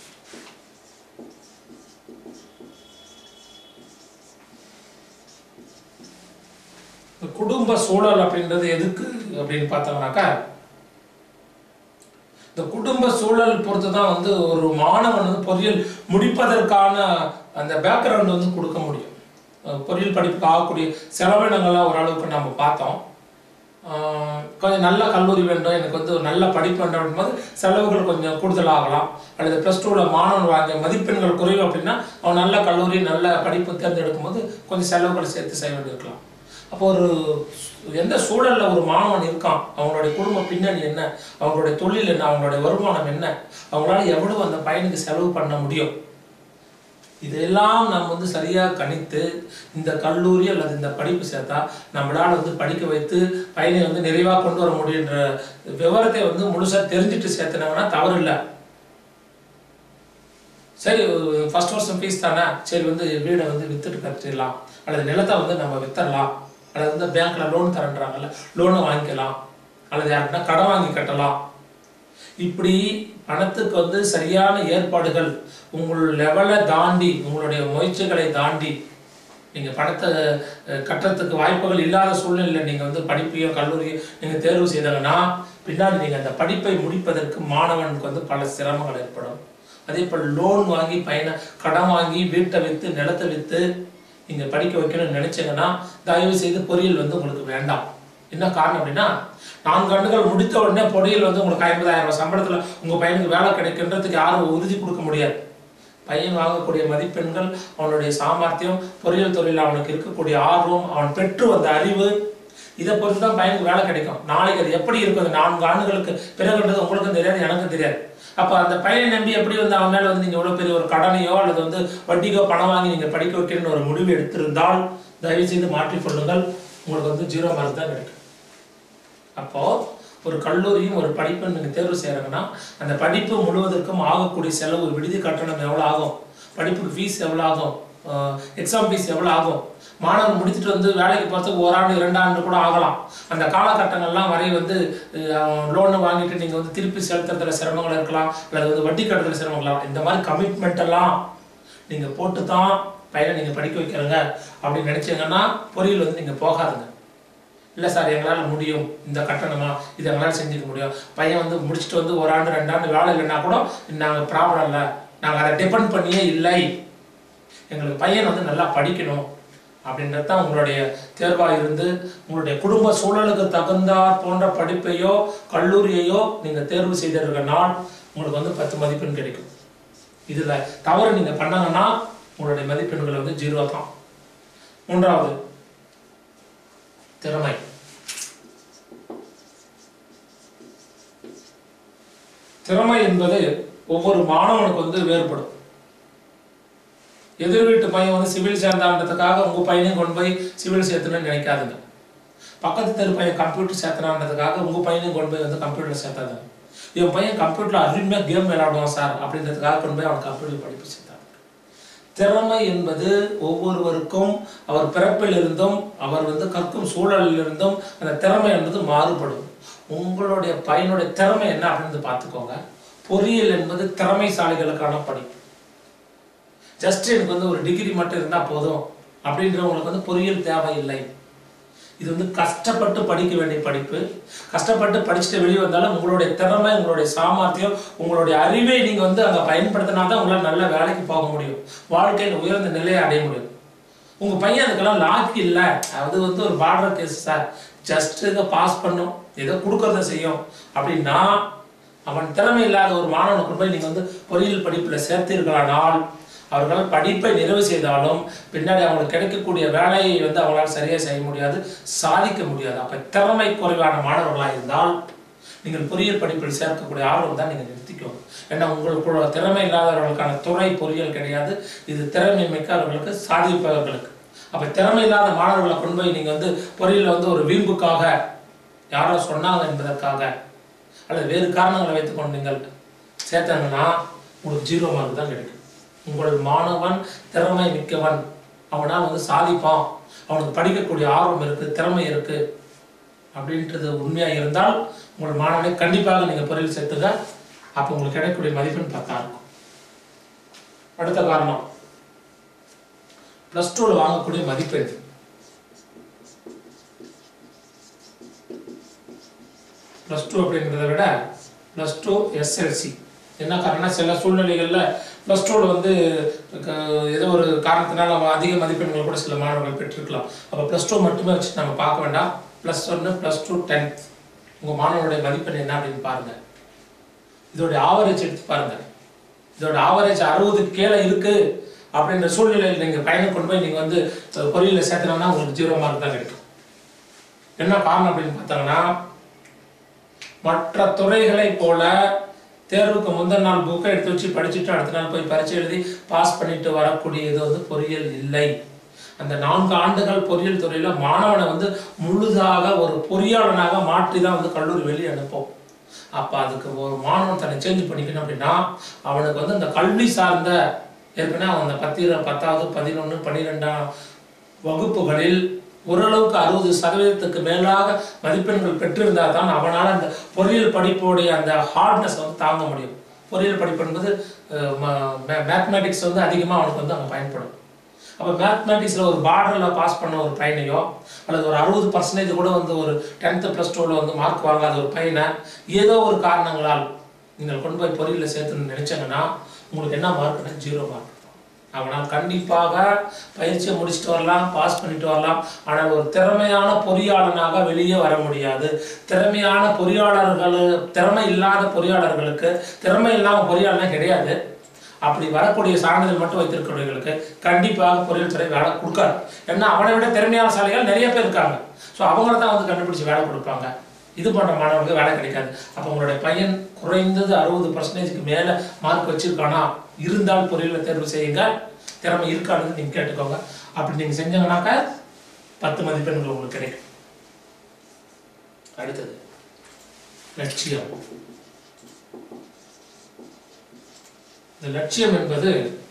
இந்த குடும்ப சூழல் அப்படின்றது எதுக்கு அப்படின்னு பார்த்தோம்னாக்கா இந்த குடும்ப சூழல் பொறுத்து தான் வந்து ஒரு மாணவன் வந்து பொறியியல் முடிப்பதற்கான அந்த பேக்ரவுண்ட் வந்து கொடுக்க முடியும் அஹ் பொறியியல் படிப்புக்கு ஆகக்கூடிய செலவினங்கள்லாம் ஓரளவுக்கு நம்ம பார்த்தோம் ஆஹ் கொஞ்சம் நல்ல கல்லூரி வேண்டும் எனக்கு வந்து ஒரு நல்ல படிப்பு வேண்டும் அப்படின்போது செலவுகள் கொஞ்சம் கூடுதலாகலாம் அல்லது ப்ளஸ் டூவில் மாணவன் வாங்கிய மதிப்பெண்கள் குறைவு அப்படின்னா அவன் நல்ல கல்லூரி நல்ல படிப்பு தேர்ந்தெடுக்கும் போது கொஞ்சம் செலவுகள் சேர்த்து செய்ய வேண்டியிருக்கலாம் அப்போ ஒரு எந்த சூழல்ல ஒரு மாணவன் இருக்கான் அவங்களுடைய குடும்ப பின்னணி என்ன அவங்களுடைய தொழில் என்ன அவங்களுடைய வருமானம் என்ன அவங்களால எவ்வளவு அந்த பையனுக்கு செலவு பண்ண முடியும் இதெல்லாம் நம்ம வந்து சரியா கணித்து இந்த கல்லூரி அல்லது இந்த படிப்பு சேர்த்தா நம்மளால வந்து படிக்க வைத்து பையனை வந்து நிறைவா கொண்டு வர முடியுன்ற விவரத்தை வந்து முழுசா தெரிஞ்சுட்டு சேர்த்துனாங்கன்னா தவறு இல்லை சரி ஃபர்ஸ்ட் வருஷம் ஃபீஸ் தானே சரி வந்து வீடை வந்து வித்துட்டு கட்டிடலாம் அல்லது நிலத்தை வந்து நம்ம வித்தரலாம் அல்லது வந்து பேங்க்ல லோன் தரன்றாங்கல்ல லோனை வாங்கிக்கலாம் அல்லது யாருக்குன்னா கடன் வாங்கி கட்டலாம் இப்படி பணத்துக்கு வந்து சரியான ஏற்பாடுகள் உங்கள் லெவலை தாண்டி உங்களுடைய முயற்சிகளை தாண்டி நீங்க பணத்தை அஹ், கட்டுறதுக்கு வாய்ப்புகள் இல்லாத சூழ்நிலையில நீங்க வந்து படிப்பையோ கல்லூரியோ நீங்க தேர்வு செய்தாங்கன்னா பின்னாடி நீங்க அந்த படிப்பை முடிப்பதற்கு மாணவனுக்கு வந்து பல சிரமங்கள் ஏற்படும் அதே போல் லோன் வாங்கி பையனை கடன் வாங்கி வீட்டை வித்து நிலத்தை வித்து நீங்க படிக்க வைக்கணும்னு நினைச்சீங்கன்னா தயவு செய்து பொறியியல் வந்து உங்களுக்கு வேண்டாம் என்ன காரணம் அப்படின்னா நான்கு ஆண்டுகள் முடித்த உடனே பொறியியல் வந்து உங்களுக்கு ஐம்பதாயிரம் ரூபாய் சம்பளத்துல உங்க பையனுக்கு வேலை கிடைக்கின்றதுக்கு யாரும் உறுதி கொடுக்க முடியாது பையன் வாங்கக்கூடிய மதிப்பெண்கள் அவனுடைய சாமர்த்தியம் பொறியியல் துறையில் அவனுக்கு இருக்கக்கூடிய ஆர்வம் அவன் பெற்று வந்த அறிவு இதை பொறுத்து தான் பையனுக்கு வேலை கிடைக்கும் நாளைக்கு அது எப்படி இருக்கும் அந்த நான்கு ஆண்டுகளுக்கு பிறகுன்றது உங்களுக்கும் தெரியாது எனக்கும் தெரியாது அப்ப அந்த பையனை நம்பி எப்படி வந்து அவன் மேல வந்து நீங்க இவ்வளவு பெரிய ஒரு கடனையோ அல்லது வந்து வட்டிக்கோ பணம் வாங்கி நீங்க படிக்க வைக்கணும்னு ஒரு முடிவு எடுத்திருந்தால் தயவு செய்து மாற்றிக் கொள்ளுங்கள் உங்களுக்கு வந்து ஜீரோ மார்க் தான் கிடைக்கும் அப்போ ஒரு கல்லூரியும் ஒரு படிப்பும் நீங்க தேர்வு செய்யறாங்கன்னா அந்த படிப்பு முழுவதற்கும் ஆகக்கூடிய செலவு விடுதி கட்டணம் எவ்வளவு ஆகும் படிப்புக்கு ஃபீஸ் எவ்வளவு ஆகும் எக்ஸாம் ஃபீஸ் எவ்வளவு ஆகும் மாணவன் முடிச்சுட்டு வந்து வேலைக்கு போகிறதுக்கு ஒரு ஆண்டு இரண்டு ஆண்டு கூட ஆகலாம் அந்த காலகட்டங்கள்லாம் வரை வந்து லோனு வாங்கிட்டு நீங்க வந்து திருப்பி செலுத்துறதுல சிரமங்கள் இருக்கலாம் அல்லது வந்து வட்டி கட்டுறதுல சிரமங்கள் இருக்கலாம் இந்த மாதிரி கமிட்மெண்ட் எல்லாம் நீங்க போட்டு தான் பையனை நீங்க படிக்க வைக்கிறங்க அப்படின்னு நினைச்சீங்கன்னா பொறியியல் வந்து நீங்க போகாதுங்க இல்லை சார் எங்களால் முடியும் இந்த கட்டணமா இது எங்களால் செஞ்சுக்க முடியும் பையன் வந்து முடிச்சுட்டு வந்து ஒரு ஆண்டு ரெண்டு ஆண்டு வேலை இல்லைன்னா கூட நாங்கள் ப்ராப்ளம் இல்லை நாங்கள் அதை டிபெண்ட் பண்ணியே இல்லை எங்களுக்கு பையன் வந்து நல்லா படிக்கணும் அப்படின்றது தான் உங்களுடைய தேர்வாக இருந்து உங்களுடைய குடும்ப சூழலுக்கு தகுந்தாற் போன்ற படிப்பையோ கல்லூரியையோ நீங்கள் தேர்வு செய்திருக்க நாள் உங்களுக்கு வந்து பத்து மதிப்பெண் கிடைக்கும் இதில் தவறு நீங்கள் பண்ணாங்கன்னா உங்களுடைய மதிப்பெண்கள் வந்து ஜீரோ தான் மூன்றாவது திறமை திறமை என்பது ஒவ்வொரு மாணவனுக்கு வந்து வேறுபடும் எதிர் வீட்டு பையன் வந்து சிவில் சேர்ந்தான்றதுக்காக உங்க பையனையும் கொண்டு போய் சிவில் சேர்த்தணும்னு நினைக்காதுங்க பக்கத்து தெரு பையன் கம்ப்யூட்டர் சேர்த்தனான்றதுக்காக உங்க பையனையும் கொண்டு போய் வந்து கம்ப்யூட்டர் சேர்த்தாதுங்க என் பையன் கம்ப்யூட்டர்ல அருமையா கேம் விளையாடுவான் சார் அப்படின்றதுக்காக கொண்டு போய் அவன் கம்ப்யூட்டர் படிப்பு சேர்த்தாங்க திறமை என்பது ஒவ்வொருவருக்கும் அவர் பிறப்பில் இருந்தும் அவர் வந்து கற்கும் சூழலில் இருந்தும் அந்த திறமை என்பது மாறுபடும் உங்களுடைய பையனுடைய திறமை என்ன அப்படின்னு பார்த்துக்கோங்க பொறியியல் என்பது திறமைசாலிகளுக்கான படிப்பு ஜஸ்ட் எனக்கு வந்து ஒரு டிகிரி மட்டும் இருந்தா போதும் அப்படின்றவங்களுக்கு வந்து பொறியியல் தேவையில்லை இது வந்து கஷ்டப்பட்டு படிக்க வேண்டிய படிப்பு கஷ்டப்பட்டு படிச்சுட்டு வெளியே வந்தாலும் உங்களுடைய திறமை உங்களுடைய சாமர்த்தியம் உங்களுடைய அறிவை நீங்க வந்து அங்க பயன்படுத்தினா தான் உங்களால் நல்ல வேலைக்கு போக முடியும் வாழ்க்கையில் உயர்ந்த நிலையை அடைய முடியும் உங்க பையன் அதுக்கெல்லாம் லாக்கி இல்லை அது வந்து ஒரு பார்டர் கேஸ் சார் ஜஸ்ட் இதை பாஸ் பண்ணும் ஏதோ கொடுக்கறத செய்யும் அப்படின்னா அவன் திறமை இல்லாத ஒரு மாணவனுக்கு போய் நீங்க வந்து பொறியியல் படிப்புல சேர்த்தீர்களானால் அவர்களால் படிப்பை நிறைவு செய்தாலும் பின்னாடி அவங்களுக்கு கிடைக்கக்கூடிய வேலையை வந்து அவங்களால சரியா செய்ய முடியாது சாதிக்க முடியாது அப்ப திறமை குறைவான மாணவர்களாக இருந்தால் நீங்கள் பொறியியல் படிப்பில் சேர்க்கக்கூடிய ஆர்வம் தான் நீங்கள் நிறுத்திக்கோங்க ஏன்னா உங்களுக்கு திறமை இல்லாதவர்களுக்கான துறை பொறியியல் கிடையாது இது திறமை மிக்கவர்களுக்கு சாதிப்பவர்களுக்கு அப்ப திறமை இல்லாத மாணவர்களை கொண்டு போய் நீங்க வந்து பொறியியல் வந்து ஒரு வீம்புக்காக யாரோ சொன்னாங்க என்பதற்காக அல்லது வேறு காரணங்களை வைத்துக்கொண்டு நீங்கள் சேர்த்தாங்கன்னா உங்களுக்கு ஜீரோ மார்க் தான் கிடைக்கும் உங்கள் மாணவன் திறமை மிக்கவன் அவனால் வந்து சாதிப்பான் அவனுக்கு படிக்கக்கூடிய ஆர்வம் இருக்கு திறமை இருக்கு அப்படின்றது உண்மையா இருந்தால் உங்கள் மாணவனை கண்டிப்பாக நீங்க பொறியியல் சேர்த்துங்க அப்போ உங்களுக்கு கிடைக்கக்கூடிய மதிப்பெண் பத்தா இருக்கும் அடுத்த காரணம் பிளஸ் டூவில் வாங்கக்கூடிய மதிப்பெண் ப்ளஸ் டூ அப்படிங்கிறத விட ப்ளஸ் டூ எஸ்எல்சி என்ன காரணம்னா சில சூழ்நிலைகளில் ப்ளஸ் டூவில் வந்து க- ஏதோ ஒரு காரணத்தினால நம்ம அதிக மதிப்பெண்கள் கூட சில மாணவர்கள் பெற்றிருக்கலாம் அப்போ ப்ளஸ் டூ மட்டுமே வச்சு நம்ம பார்க்க வேண்டாம் ப்ளஸ் ஒன்று ப்ளஸ் டூ டென்த் உங்கள் மாணவனுடைய மதிப்பெண் என்ன அப்படின்னு பாருங்கள் இதோடைய ஆவரேஜ் எடுத்து பாருங்க இதோட ஆவரேஜ் அறுபதுக்கு கீழே இருக்கு அப்படின்ற சூழ்நிலையில் நீங்க பையனை கொண்டு போய் நீங்க வந்து அஹ், பொறியியல்ல சேர்த்தனா உங்களுக்கு ஜீரோ மார்க் தான் கிடைக்கும் என்ன காரணம் அப்படின்னு பார்த்தாங்கன்னா மற்ற துறைகளை போல தேர்வுக்கு முந்தின நாள் புக்கை எடுத்து வச்சு படிச்சுட்டு அடுத்த நாள் போய் பரீட்சை எழுதி பாஸ் பண்ணிட்டு வரக்கூடியது வந்து பொறியியல் இல்லை அந்த நான்கு ஆண்டுகள் பொறியியல் துறையில மாணவனை வந்து முழுதாக ஒரு பொறியாளனாக மாற்றி தான் வந்து கல்லூரி வெளியே அனுப்போம் அப்ப அதுக்கு ஒரு மாணவன் தன்னை சேஞ்ச் பண்ணிக்கணும் அப்படின்னா அவனுக்கு வந்து அந்த கல்வி சார்ந்த ஏற்கனவே அவன் அந்த பத்திர பத்தாவது பதினொன்று பன்னிரெண்டாம் வகுப்புகளில் ஓரளவுக்கு அறுபது சதவீதத்துக்கு மேலாக மதிப்பெண்கள் பெற்றிருந்தால் தான் அவனால் அந்த பொறியியல் படிப்போடைய அந்த ஹார்ட்னஸ் வந்து தாங்க முடியும் பொறியியல் படிப்பு என்பது மேத்மேட்டிக்ஸ் வந்து அதிகமாக அவனுக்கு வந்து அங்கே பயன்படும் அப்போ மேத்மேட்டிக்ஸில் ஒரு பார்டரில் பாஸ் பண்ண ஒரு பையனையோ அல்லது ஒரு அறுபது பர்சன்டேஜ் கூட வந்து ஒரு டென்த்து ப்ளஸ் டூவில் வந்து மார்க் வாங்காத ஒரு பையனை ஏதோ ஒரு காரணங்களால் நீங்கள் கொண்டு போய் பொறியியல சேர்த்துன்னு நினைச்சாங்கன்னா உங்களுக்கு என்ன மார்க்னா ஜீரோ மார்க் அவனால் கண்டிப்பாக பயிற்சியை முடிச்சுட்டு வரலாம் பாஸ் பண்ணிட்டு வரலாம் ஆனால் ஒரு திறமையான பொறியாளனாக வெளியே வர முடியாது திறமையான பொறியாளர்கள் திறமை இல்லாத பொறியாளர்களுக்கு திறமை இல்லாமல் பொறியாளனா கிடையாது அப்படி வரக்கூடிய சான்றிதழ் மட்டும் வைத்திருக்கிறவர்களுக்கு கண்டிப்பாக பொறியியல் துறை வேலை கொடுக்காது ஏன்னா அவனை விட திறமையான சாலைகள் நிறைய பேர் இருக்காங்க ஸோ அவங்கள தான் வந்து கண்டுபிடிச்சு வேலை கொடுப்பாங்க இது போன்ற மாணவர்களுக்கு வேலை கிடைக்காது அப்போ உங்களுடைய பையன் குறைந்தது அறுபது பர்சன்டேஜ்க்கு மேலே மார்க் வச்சிருக்கானா இருந்தால் பொறியியலை தேர்வு செய்யுங்க திறமை இருக்கான்னு நீங்கள் கேட்டுக்கோங்க அப்படி நீங்கள் செஞ்சீங்கன்னாக்கா பத்து மதிப்பெண்கள் உங்களுக்கு கிடைக்கும் அடுத்தது லட்சியம் இந்த லட்சியம் என்பது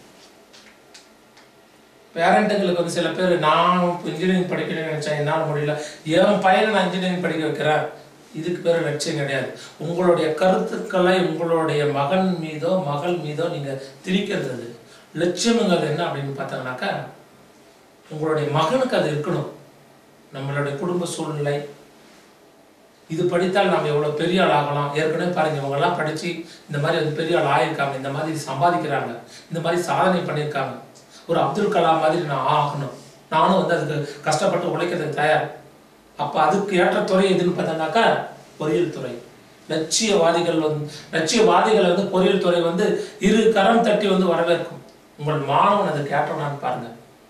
பேரண்ட்டுங்களுக்கு வந்து சில பேர் நான் இன்ஜினியரிங் படிக்கணும்னு நினைச்சேன் என்னால் முடியல என் பையனை நான் இன்ஜினியரிங் படிக்க வைக்கிறேன் இதுக்கு பேர் லட்சியம் கிடையாது உங்களுடைய கருத்துக்களை உங்களுடைய மகன் மீதோ மகள் மீதோ நீங்க திணிக்கிறது அது லட்சியம்ங்கிறது என்ன அப்படின்னு பார்த்தாங்கனாக்கா உங்களுடைய மகனுக்கு அது இருக்கணும் நம்மளுடைய குடும்ப சூழ்நிலை இது படித்தால் நாம் எவ்வளவு பெரிய ஆள் ஆகலாம் ஏற்கனவே பாருங்க இவங்க எல்லாம் படிச்சு இந்த மாதிரி வந்து பெரிய ஆள் ஆயிருக்காங்க இந்த மாதிரி சம்பாதிக்கிறாங்க இந்த மாதிரி சாதனை பண்ணியிருக்காங்க ஒரு அப்துல் கலாம் மாதிரி நான் ஆகணும் நானும் வந்து அதுக்கு கஷ்டப்பட்டு உழைக்கிறதுக்கு தயார் அப்ப அதுக்கு ஏற்ற துறை எதுன்னு பார்த்தோம்னாக்கா பொறியியல் துறை லட்சியவாதிகள் வந்து லட்சியவாதிகள் வந்து பொறியியல் துறை வந்து இரு கரம் தட்டி வந்து வரவேற்கும் உங்கள் மாணவன் அதுக்கு ஏற்றனான்னு பாருங்க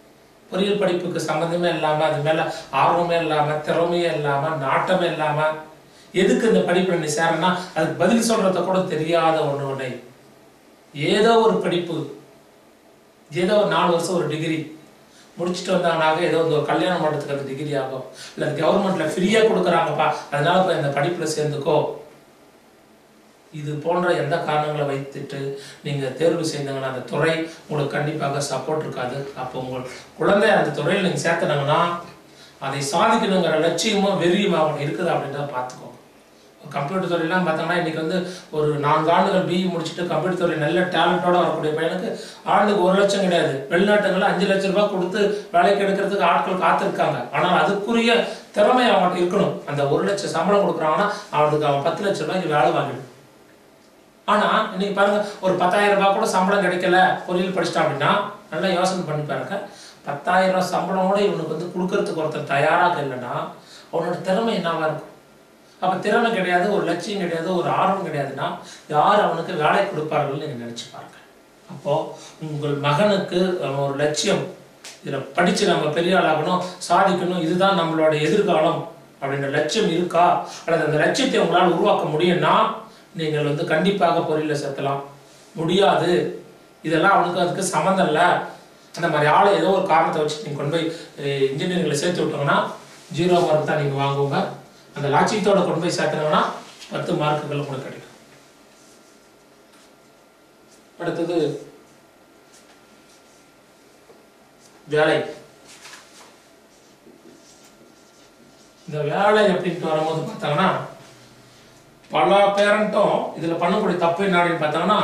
பொறியியல் படிப்புக்கு சம்மந்தமே இல்லாமல் அது மேலே ஆர்வமே இல்லாமல் திறமையே இல்லாமல் நாட்டமே இல்லாமல் எதுக்கு இந்த படிப்பில் நீ சேரனா அதுக்கு பதில் சொல்கிறத கூட தெரியாத ஒன்று உன்னை ஏதோ ஒரு படிப்பு ஏதோ ஒரு நாலு வருஷம் ஒரு டிகிரி முடிச்சுட்டு வந்தாங்கனாக்க ஏதோ இந்த ஒரு கல்யாணம் பண்ணுறதுக்கு அந்த டிகிரி ஆகும் இல்லை கவர்மெண்ட்ல ஃப்ரீயாக கொடுக்குறாங்கப்பா அதனால போய் அந்த படிப்பில் சேர்ந்துக்கோ இது போன்ற எந்த காரணங்களை வைத்துட்டு நீங்கள் தேர்வு செய்தீங்கன்னா அந்த துறை உங்களுக்கு கண்டிப்பாக சப்போர்ட் இருக்காது அப்போ உங்கள் குழந்தை அந்த துறையில் நீங்கள் சேர்த்துனாங்கன்னா அதை சாதிக்கணுங்கிற லட்சியமும் வெறியும் அவங்க இருக்குது அப்படின்றத பார்த்துக்கோங்க கம்ப்யூட்டர் துறையெல்லாம் பார்த்தோம்னா இன்னைக்கு வந்து ஒரு நான்கு ஆண்டுகள் பிஇ முடிச்சுட்டு கம்ப்யூட்டர் துறை நல்ல டேலண்டோட வரக்கூடிய பையனுக்கு ஆண்டுக்கு ஒரு லட்சம் கிடையாது வெளிநாட்டுகளில் அஞ்சு லட்சம் ரூபாய் கொடுத்து வேலைக்கு எடுக்கிறதுக்கு ஆட்கள் காத்திருக்காங்க ஆனால் அதுக்குரிய திறமை அவன்கிட்ட இருக்கணும் அந்த ஒரு லட்சம் சம்பளம் கொடுக்குறாங்கன்னா அவனுக்கு அவன் பத்து லட்சம் ரூபாய்க்கு வேலை வாங்கிடும் ஆனா இன்னைக்கு பாருங்க ஒரு பத்தாயிரம் ரூபாய் கூட சம்பளம் கிடைக்கல பொறியியல் படிச்சிட்டான் அப்படின்னா நல்லா யோசனை பண்ணி பாருங்க பத்தாயிரம் ரூபாய் சம்பளமோட இவனுக்கு வந்து கொடுக்கறதுக்கு ஒருத்தர் தயாராக இல்லைன்னா அவனோட திறமை என்னவா இருக்கும் அப்ப திறமை கிடையாது ஒரு லட்சியம் கிடையாது ஒரு ஆர்வம் கிடையாதுன்னா யார் அவனுக்கு வேலை கொடுப்பார்கள் நீங்க நினைச்சு பாருங்க அப்போ உங்கள் மகனுக்கு அவன் ஒரு லட்சியம் இதுல படிச்சு நம்ம பெரிய ஆளாகணும் சாதிக்கணும் இதுதான் நம்மளோட எதிர்காலம் அப்படின்ற லட்சியம் இருக்கா அல்லது அந்த லட்சியத்தை உங்களால் உருவாக்க முடியும்னா நீங்கள் வந்து கண்டிப்பாக பொறியியல சேர்த்தலாம் முடியாது இதெல்லாம் அவனுக்கு அதுக்கு சம்மந்தம் இல்லை அந்த மாதிரி ஆளை ஏதோ ஒரு காரணத்தை வச்சு நீங்கள் கொண்டு போய் இன்ஜினியரிங்கில் சேர்த்து விட்டோங்கன்னா ஜீரோ மார்க் தான் நீங்கள் வாங்குவீங்க அந்த லட்சியத்தோட கொண்டு போய் சேர்த்துனோம்னா பத்து மார்க்குகள் உங்களுக்கு கிடைக்கும் அடுத்தது வேலை இந்த வேலை அப்படின்ட்டு வரும்போது பார்த்தாங்கன்னா பல பேரண்ட்டும் இதில் பண்ணக்கூடிய தப்பு என்ன அப்படின்னு பார்த்தாங்கன்னா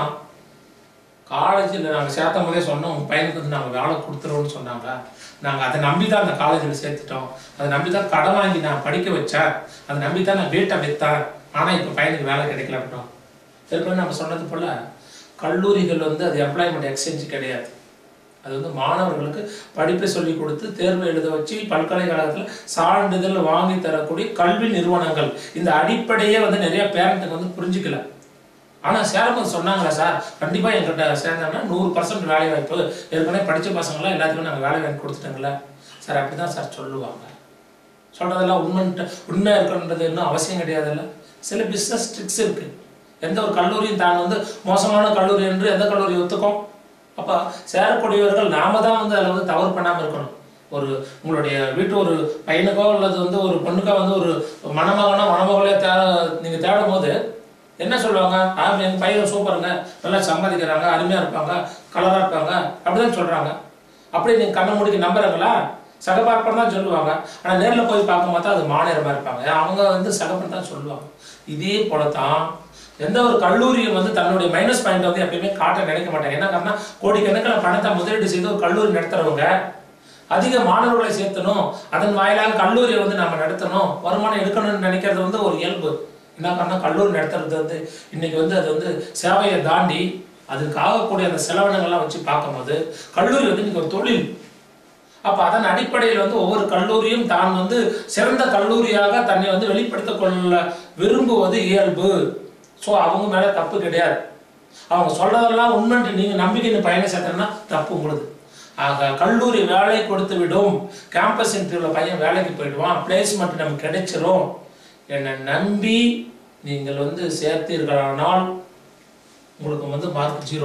காலேஜில் நாங்கள் சேர்த்தும் போதே சொன்னோம் உங்கள் பையனுக்கு வந்து நாங்கள் வேலை கொடுத்துருவோம்னு சொன்னாங்க நாங்கள் அதை நம்பி தான் அந்த காலேஜில் சேர்த்துட்டோம் அதை நம்பி தான் கடன் வாங்கி நான் படிக்க வச்சேன் அதை நம்பி தான் நான் வீட்டை விற்றேன் ஆனால் இப்போ பையனுக்கு வேலை கிடைக்கல அப்படின்னோம் ஏற்கனவே நம்ம சொன்னது போல் கல்லூரிகள் வந்து அது எம்ப்ளாய்மெண்ட் எக்ஸ்சேஞ்ச் கிடையாது அது வந்து மாணவர்களுக்கு படிப்பை சொல்லி கொடுத்து தேர்வு எழுத வச்சு பல்கலைக்கழகத்தில் சான்றிதழ் வாங்கி தரக்கூடிய கல்வி நிறுவனங்கள் இந்த அடிப்படையே வந்து நிறைய பேரண்ட்டுக்கு வந்து புரிஞ்சுக்கல ஆனால் சேரப்பன் சொன்னாங்களா சார் கண்டிப்பாக எங்கிட்ட சேர்ந்தாங்கன்னா நூறு பர்சன்ட் வேலை வாய்ப்பு ஏற்கனவே படித்த பசங்களாம் எல்லாத்துக்கும் நாங்கள் வேலை வாங்கி கொடுத்துட்டோங்களே சார் அப்படி தான் சார் சொல்லுவாங்க சொல்கிறதெல்லாம் உண்மை உண்மையாக இருக்கணுன்றது இன்னும் அவசியம் கிடையாதுல்ல சில பிஸ்னஸ் ட்ரிக்ஸ் இருக்கு எந்த ஒரு கல்லூரியும் தான் வந்து மோசமான கல்லூரி என்று எந்த கல்லூரி ஒத்துக்கும் அப்போ சேரக்கூடியவர்கள் நாம தான் வந்து அதில் வந்து தவறு பண்ணாமல் இருக்கணும் ஒரு உங்களுடைய வீட்டு ஒரு பையனுக்கோ அல்லது வந்து ஒரு பொண்ணுக்கோ வந்து ஒரு மணமகனோ மணமகளே தே நீங்கள் தேடும் போது என்ன சொல்லுவாங்க ஆ எங்கள் பையன் சூப்பருங்க நல்லா சம்பாதிக்கிறாங்க அருமையாக இருப்பாங்க கலராக இருப்பாங்க அப்படிதான் சொல்கிறாங்க அப்படி நீங்கள் கண்ணை முடிக்க நம்புறாங்களா சகபார்ப்பம் தான் சொல்லுவாங்க ஆனால் நேரில் போய் பார்க்கும் பார்த்தா அது மாநிலமாக இருப்பாங்க அவங்க வந்து சகப்பன் தான் சொல்லுவாங்க இதே போல தான் எந்த ஒரு கல்லூரியும் வந்து தன்னுடைய மைனஸ் பாயிண்ட் வந்து எப்பயுமே காட்ட நினைக்க மாட்டாங்க என்ன காரணம் கோடிக்கணக்கில் பணத்தை முதலீடு செய்து ஒரு கல்லூரி நடத்துறவங்க அதிக மாணவர்களை சேர்த்தணும் அதன் வாயிலாக கல்லூரியை வந்து நம்ம நடத்தணும் வருமானம் எடுக்கணும்னு நினைக்கிறது வந்து ஒரு இயல்பு என்ன காரணம் கல்லூரி நடத்துறது வந்து இன்னைக்கு வந்து அது வந்து சேவையை தாண்டி அதுக்கு ஆகக்கூடிய அந்த செலவினங்கள்லாம் வச்சு பார்க்கும்போது கல்லூரி வந்து இன்னைக்கு ஒரு தொழில் அப்ப அதன் அடிப்படையில் வந்து ஒவ்வொரு கல்லூரியும் தான் வந்து சிறந்த கல்லூரியாக தன்னை வந்து வெளிப்படுத்திக் கொள்ள விரும்புவது இயல்பு ஸோ அவங்க மேல தப்பு கிடையாது அவங்க சொல்றதெல்லாம் உண்மைன்ட்டு நீங்க நம்பிக்கை பயணம் சேர்த்தனா தப்பு உங்களுது ஆக கல்லூரி வேலை கொடுத்து விடும் கேம்பஸ் இன்டர்வியூல பையன் வேலைக்கு போயிடுவான் பிளேஸ்மெண்ட் நமக்கு கிடைச்சிரும் என்னை நம்பி நீங்கள் வந்து சேர்த்தீர்களானால் உங்களுக்கு வந்து மார்க் ஜீரோ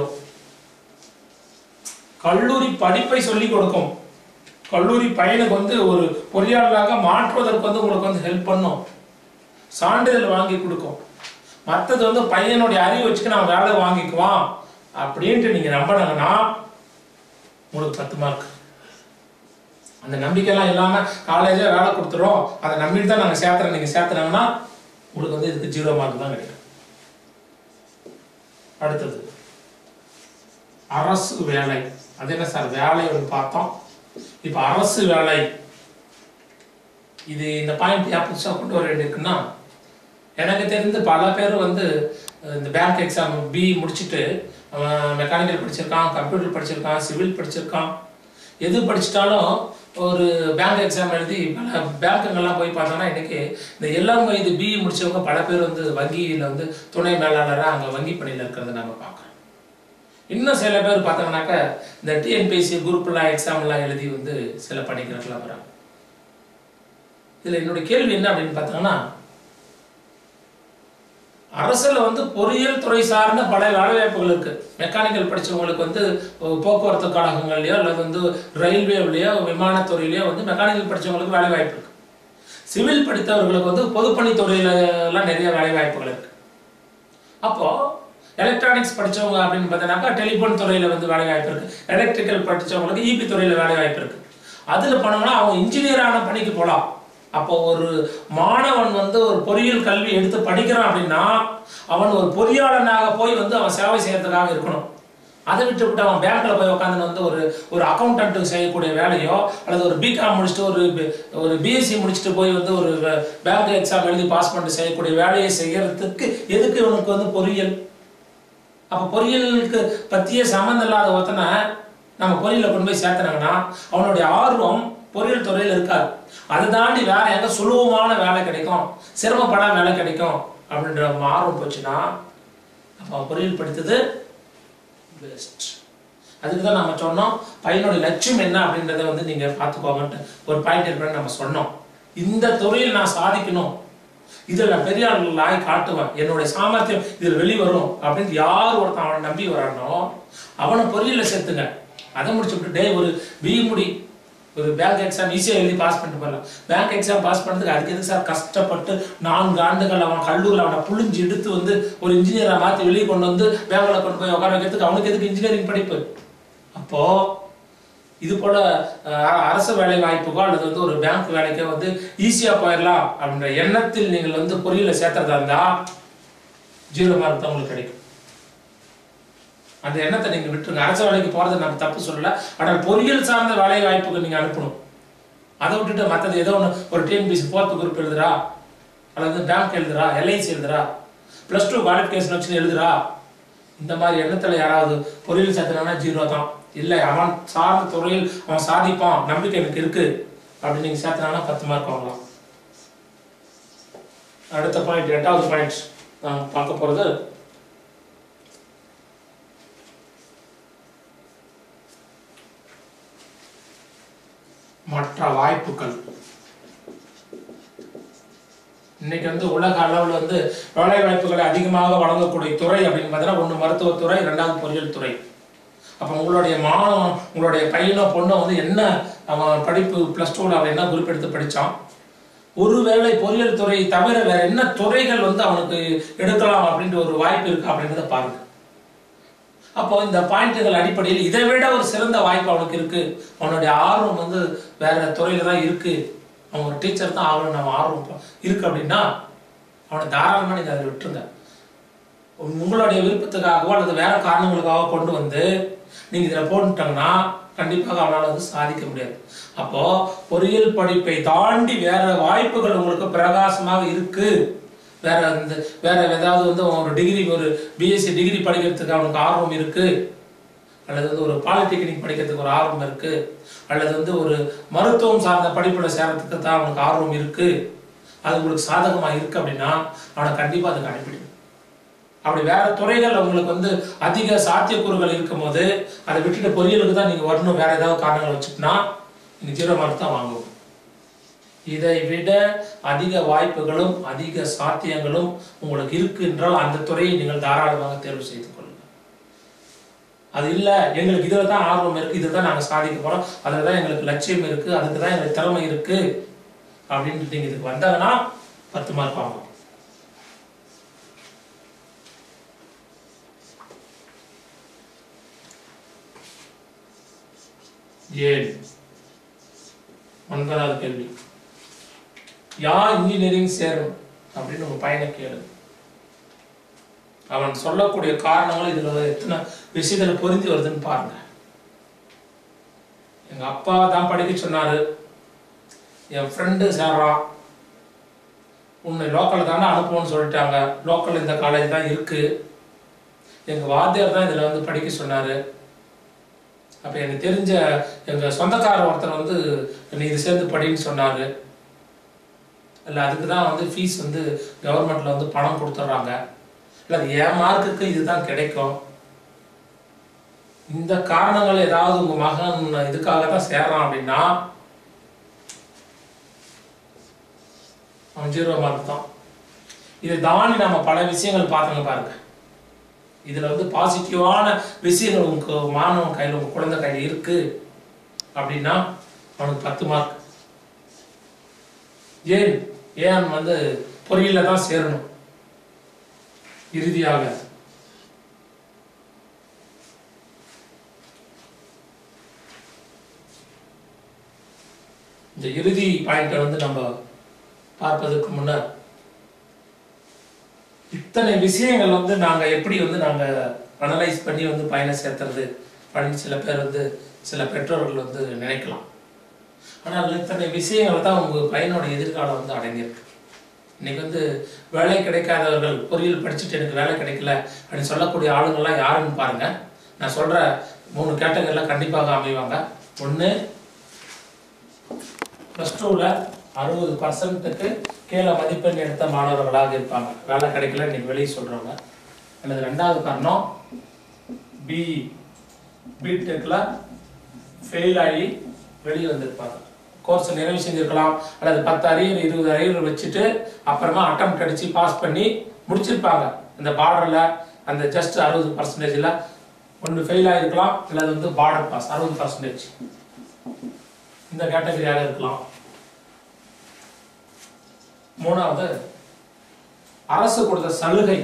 கல்லூரி படிப்பை சொல்லி கொடுக்கும் கல்லூரி பையனுக்கு வந்து ஒரு பொறியாளராக மாற்றுவதற்கு வந்து உங்களுக்கு வந்து ஹெல்ப் பண்ணும் சான்றிதழ் வாங்கி கொடுக்கும் மற்றது வந்து பையனுடைய அறிவு வச்சுக்க நான் வேலை வாங்கிக்குவான் அப்படின்ட்டு நீங்க நம்பினாங்கன்னா உங்களுக்கு பத்து மார்க் அந்த நம்பிக்கைலாம் இல்லாம காலேஜே வேலை கொடுத்துரும் அதை நம்பிட்டு தான் நாங்கள் சேர்த்துறோம் நீங்க சேர்த்துனாங்கன்னா உங்களுக்கு வந்து இதுக்கு ஜீரோ மார்க் தான் கிடைக்கும் அடுத்தது அரசு வேலை அது என்ன சார் வேலை ஒன்று பார்த்தோம் இப்போ அரசு வேலை இது இந்த பாயிண்ட் ஏன் புதுசாக கொண்டு வர வேண்டியிருக்குன்னா எனக்கு தெரிந்து பல பேர் வந்து அஹ், இந்த பேங்க் எக்ஸாம் பி முடிச்சுட்டு அவன் மெக்கானிக்கல் படிச்சிருக்கான் கம்ப்யூட்டர் படிச்சிருக்கான் சிவில் படிச்சிருக்கான் எது படிச்சிட்டாலும் ஒரு பேங்க் எக்ஸாம் எழுதி பல பேங்க்குங்கெல்லாம் போய் பார்த்தோன்னா இன்னைக்கு இந்த எல்லாம் இது பிஇ முடிச்சவங்க பல பேர் வந்து வங்கியில் வந்து துணை மேலாளராக அங்கே வங்கி பணியில் இருக்கிறத நம்ம பார்க்குறோம் இன்னும் சில பேர் பார்த்தோம்னாக்க இந்த டிஎன்பிஎஸ்சி குரூப்லாம் எக்ஸாம்லாம் எழுதி வந்து சில படிக்கிறதுலாம் வராங்க இதில் என்னுடைய கேள்வி என்ன அப்படின்னு பார்த்தோம்னா அரசுல வந்து பொறியியல் துறை சார்ந்த பல வேலைவாய்ப்புகள் இருக்கு மெக்கானிக்கல் படிச்சவங்களுக்கு வந்து அஹ், போக்குவரத்து கழகங்கள்லயோ அல்லது வந்து ரயில்வேலையோ விமானத்துறையிலயோ வந்து மெக்கானிக்கல் படிச்சவங்களுக்கு வேலை வாய்ப்பு இருக்கு சிவில் படித்தவர்களுக்கு வந்து பொதுப்பணித்துறையில எல்லாம் நிறைய வேலை வாய்ப்புகள் இருக்கு அப்போ எலக்ட்ரானிக்ஸ் படிச்சவங்க அப்படின்னு பார்த்தீங்கன்னாக்கா டெலிஃபோன் துறையில வந்து வேலை வாய்ப்பு இருக்கு எலக்ட்ரிக்கல் படிச்சவங்களுக்கு இபி துறையில வேலை வாய்ப்பு இருக்கு அதுல போனோம்னா அவங்க இன்ஜினியரான பணிக்கு போகலாம் அப்போ ஒரு மாணவன் வந்து ஒரு பொறியியல் கல்வி எடுத்து படிக்கிறான் அப்படின்னா அவன் ஒரு பொறியாளனாக போய் வந்து அவன் சேவை செய்யறதுக்காக இருக்கணும் அதை விட்டு விட்டு அவன் பேங்க்ல போய் உட்காந்து வந்து ஒரு ஒரு அக்கௌண்டன்ட்டுக்கு செய்யக்கூடிய வேலையோ அல்லது ஒரு பிகாம் முடிச்சுட்டு ஒரு பி- ஒரு பிஎஸ்சி முடிச்சுட்டு போய் வந்து ஒரு பேங்க் எக்ஸாம் எழுதி பாஸ் பண்ணிட்டு செய்யக்கூடிய வேலையை செய்யறதுக்கு எதுக்கு இவனுக்கு வந்து பொறியியல் அப்ப பொறியியலுக்கு பத்தியே சம்மந்தம் இல்லாத ஒருத்தனை நம்ம பொறியியல கொண்டு போய் சேர்த்துனாங்கன்னா அவனுடைய ஆர்வம் பொறியியல் துறையில் இருக்காது அதை தாண்டி வேற எங்க சுலபமான வேலை கிடைக்கும் சிரமப்படாத வேலை கிடைக்கும் அப்படின்ற ஆர்வம் போச்சுன்னா அப்ப அவன் பொறியியல் படித்தது பெஸ்ட் அதுக்கு தான் நம்ம சொன்னோம் பையனுடைய லட்சியம் என்ன அப்படின்றத வந்து நீங்க பார்த்துக்கோங்கன்ட்டு ஒரு பாயிண்ட் இருக்கிற நம்ம சொன்னோம் இந்த துறையில் நான் சாதிக்கணும் இதில் நான் பெரிய ஆய் காட்டுவேன் என்னுடைய சாமர்த்தியம் இதில் வெளிவரும் அப்படின்னு யார் ஒருத்தன் அவனை நம்பி வரானோ அவனை பொறியியல சேர்த்துங்க அதை முடிச்சு விட்டு டேய் ஒரு பி முடி ஒரு பேங்க் எக்ஸாம் ஈஸியாக எழுதி பாஸ் பண்ணிட்டு போகலாம் பேங்க் எக்ஸாம் பாஸ் பண்ணுறதுக்கு அதுக்கு எதுக்கு சார் கஷ்டப்பட்டு நான்கு ஆண்டுகள் அவன் கல்லூரியில் அவனை புழிஞ்சு எடுத்து வந்து ஒரு இன்ஜினியரை மாற்றி வெளியே கொண்டு வந்து பேங்கில் கொண்டு போய் உட்கார வைக்கிறதுக்கு அவனுக்கு எதுக்கு இன்ஜினியரிங் படிப்பு அப்போ இது போல அஹ், அரசு வேலை வாய்ப்புக்கோ அல்லது வந்து ஒரு பேங்க் வேலைக்கோ வந்து ஈஸியா போயிடலாம் அப்படின்ற எண்ணத்தில் நீங்கள் வந்து பொறியியல சேர்த்துறதா இருந்தா ஜீரோ மார்க் தான் உங்களுக்கு கிடைக்கும் அந்த எண்ணத்தை நீங்க விட்டுருங்க அரசு வேலைக்கு போறது நான் தப்பு சொல்லல ஆனால் பொறியியல் சார்ந்த வேலை வாய்ப்புக்கு நீங்க அனுப்பணும் அதை விட்டுட்டு மற்றது ஏதோ ஒன்று ஒரு டிஎன்பிசி ஃபோர்த் குரூப் எழுதுறா அல்லது பேங்க் எழுதுறா எல்ஐசி எழுதுறா ப்ளஸ் டூ குவாலிஃபிகேஷன் வச்சு எழுதுறா இந்த மாதிரி எண்ணத்துல யாராவது பொறியியல் சேர்த்துனா ஜீரோ தான் இல்லை அவன் சார்ந்த துறையில் அவன் சாதிப்பான் நம்பிக்கை எனக்கு இருக்கு அப்படின்னு நீங்க சேர்த்துனா பத்து மார்க் வாங்கலாம் அடுத்த பாயிண்ட் எட்டாவது பாயிண்ட் நான் பார்க்க போறது மற்ற வாய்ப்புகள் இன்னைக்கு வந்து உலக அளவில் வந்து வேலை வாய்ப்புகளை அதிகமாக வழங்கக்கூடிய துறை அப்படின்னு பார்த்தீங்கன்னா ஒன்று மருத்துவத்துறை ரெண்டாவது பொறியியல் துறை அப்போ உங்களுடைய மாணவன் உங்களுடைய பையனோ பொண்ணோ வந்து என்ன அவன் படிப்பு ப்ளஸ் டூவில் அவன் என்ன குரூப் எடுத்து படித்தான் ஒருவேளை பொறியியல் துறை தவிர வேற என்ன துறைகள் வந்து அவனுக்கு எடுக்கலாம் அப்படின்ற ஒரு வாய்ப்பு இருக்கு அப்படின்றத பாருங்க அப்போ இந்த பாயிண்ட்டுகள் அடிப்படையில் இதை விட ஒரு சிறந்த வாய்ப்பு அவனுக்கு இருக்கு அவனுடைய ஆர்வம் வந்து வேற துறையில தான் இருக்கு அவன் ஒரு டீச்சர் தான் ஆகணும் நம்ம ஆர்வம் இருக்கு அப்படின்னா அவனை தாராளமாக நீங்க அதை விட்டுருங்க உங்களுடைய விருப்பத்துக்காகவோ அல்லது வேற காரணங்களுக்காக கொண்டு வந்து நீங்க இதுல போட்டுட்டாங்கன்னா கண்டிப்பாக அவனால வந்து சாதிக்க முடியாது அப்போ பொறியியல் படிப்பை தாண்டி வேற வாய்ப்புகள் உங்களுக்கு பிரகாசமாக இருக்கு வேற இந்த வேற ஏதாவது வந்து அவன் ஒரு டிகிரி ஒரு பிஎஸ்சி டிகிரி படிக்கிறதுக்கு அவனுக்கு ஆர்வம் இருக்கு அல்லது வந்து ஒரு பாலிடெக்னிக் படிக்கிறதுக்கு ஒரு ஆர்வம் இருக்கு அல்லது வந்து ஒரு மருத்துவம் சார்ந்த படிப்புல சேரத்துக்கு தான் அவனுக்கு ஆர்வம் இருக்கு அது உங்களுக்கு சாதகமா இருக்கு அப்படின்னா அவனை கண்டிப்பா அதுக்கு அனுப்பிடுங்க அப்படி வேற துறைகள் உங்களுக்கு வந்து அதிக சாத்தியக்கூறுகள் இருக்கும் போது அதை விட்டுட்டு பொறியியலுக்கு தான் நீங்க வரணும் வேற ஏதாவது காரணங்கள் வச்சுட்டுனா நீங்க ஜீரோ மார்க் தான் வாங்குவோம் இதை விட அதிக வாய்ப்புகளும் அதிக சாத்தியங்களும் உங்களுக்கு இருக்கு என்றால் அந்த துறையை நீங்கள் தாராளமாக தேர்வு செய்து கொள்ளுங்கள் அது இல்ல எங்களுக்கு இதுல தான் ஆர்வம் இருக்கு இதுல தான் நாங்க சாதிக்க போறோம் அதுல தான் எங்களுக்கு லட்சியம் இருக்கு அதுக்கு தான் எங்களுக்கு திறமை இருக்கு அப்படின்ட்டு நீங்க இதுக்கு வந்தாங்கன்னா பத்து மார்க் வாங்கலாம் ஏழு ஒன்பதாவது கேள்வி யார் இன்ஜினியரிங் சேரும் அப்படின்னு உங்க பையனை கேளு அவன் சொல்லக்கூடிய காரணங்கள் இதுல எத்தனை விஷயத்துல பொருந்தி வருதுன்னு பாருங்க எங்க அப்பா தான் படிக்க சொன்னாரு என் ஃப்ரெண்டு சேர்றான் உன்னை லோக்கல் தானே அனுப்புவோம்னு சொல்லிட்டாங்க லோக்கல் இந்த காலேஜ் தான் இருக்கு எங்க வாத்தியார் தான் இதுல வந்து படிக்க சொன்னாரு அப்ப எனக்கு தெரிஞ்ச எங்க சொந்தக்கார ஒருத்தர் வந்து நீ இது சேர்ந்து படின்னு சொன்னாரு இல்லை அதுக்கு தான் வந்து ஃபீஸ் வந்து கவர்மெண்ட்ல வந்து பணம் கொடுத்துட்றாங்க இல்லை அது என் மார்க்குக்கு இதுதான் கிடைக்கும் இந்த காரணங்கள் ஏதாவது உங்க மகன் இதுக்காக தான் சேர்றான் அப்படின்னா அவன் ஜீரோ மார்க் தான் இதை தாண்டி நம்ம பல விஷயங்கள் பார்த்தோங்க பாருங்க இதுல வந்து பாசிட்டிவான விஷயங்கள் உங்க மாணவன் கையில் உங்க குழந்தை கையில் இருக்கு அப்படின்னா அவனுக்கு பத்து மார்க் ஏன் ஏன் வந்து பொறியியல தான் சேரணும் இறுதியாக இந்த இறுதி பாயிண்ட்டை வந்து நம்ம பார்ப்பதற்கு முன்னர் இத்தனை விஷயங்கள் வந்து நாங்க எப்படி வந்து நாங்க அனலைஸ் பண்ணி வந்து பையனை சேர்த்துறது அப்படின்னு சில பேர் வந்து சில பெற்றோர்கள் வந்து நினைக்கலாம் ஆனால் இத்தனை விஷயங்கள் தான் உங்க பையனோட எதிர்காலம் வந்து அடங்கியிருக்கு இன்னைக்கு வந்து வேலை கிடைக்காதவர்கள் பொறியியல் படிச்சுட்டு எனக்கு வேலை கிடைக்கல அப்படின்னு சொல்லக்கூடிய ஆளுங்கள்லாம் யாருன்னு பாருங்க நான் சொல்ற மூணு கேட்டகரியில் கண்டிப்பாக அமைவாங்க ஒன்று ப்ளஸ் டூவில் அறுபது பர்சன்ட்டுக்கு கீழே மதிப்பெண் எடுத்த மாணவர்களாக இருப்பாங்க வேலை கிடைக்கல இன்னைக்கு வெளியே சொல்கிறவங்க அல்லது ரெண்டாவது காரணம் பிஇ பிடெக்கில் ஃபெயில் ஆகி வெளியே வந்திருப்பாங்க கோர்ஸ் நிறைவு செஞ்சிருக்கலாம் அல்லது பத்து அரியர் இருபது அரியர் வச்சுட்டு அப்புறமா அட்டம் அடிச்சு பாஸ் பண்ணி முடிச்சிருப்பாங்க இந்த பார்டரில் அந்த ஜஸ்ட் அறுபது பர்சன்டேஜில் ஒன்று ஃபெயில் ஆகிருக்கலாம் அல்லது வந்து பார்டர் பாஸ் அறுபது பர்சன்டேஜ் இந்த கேட்டகரியாக இருக்கலாம் மூணாவது அரசு கொடுத்த சலுகை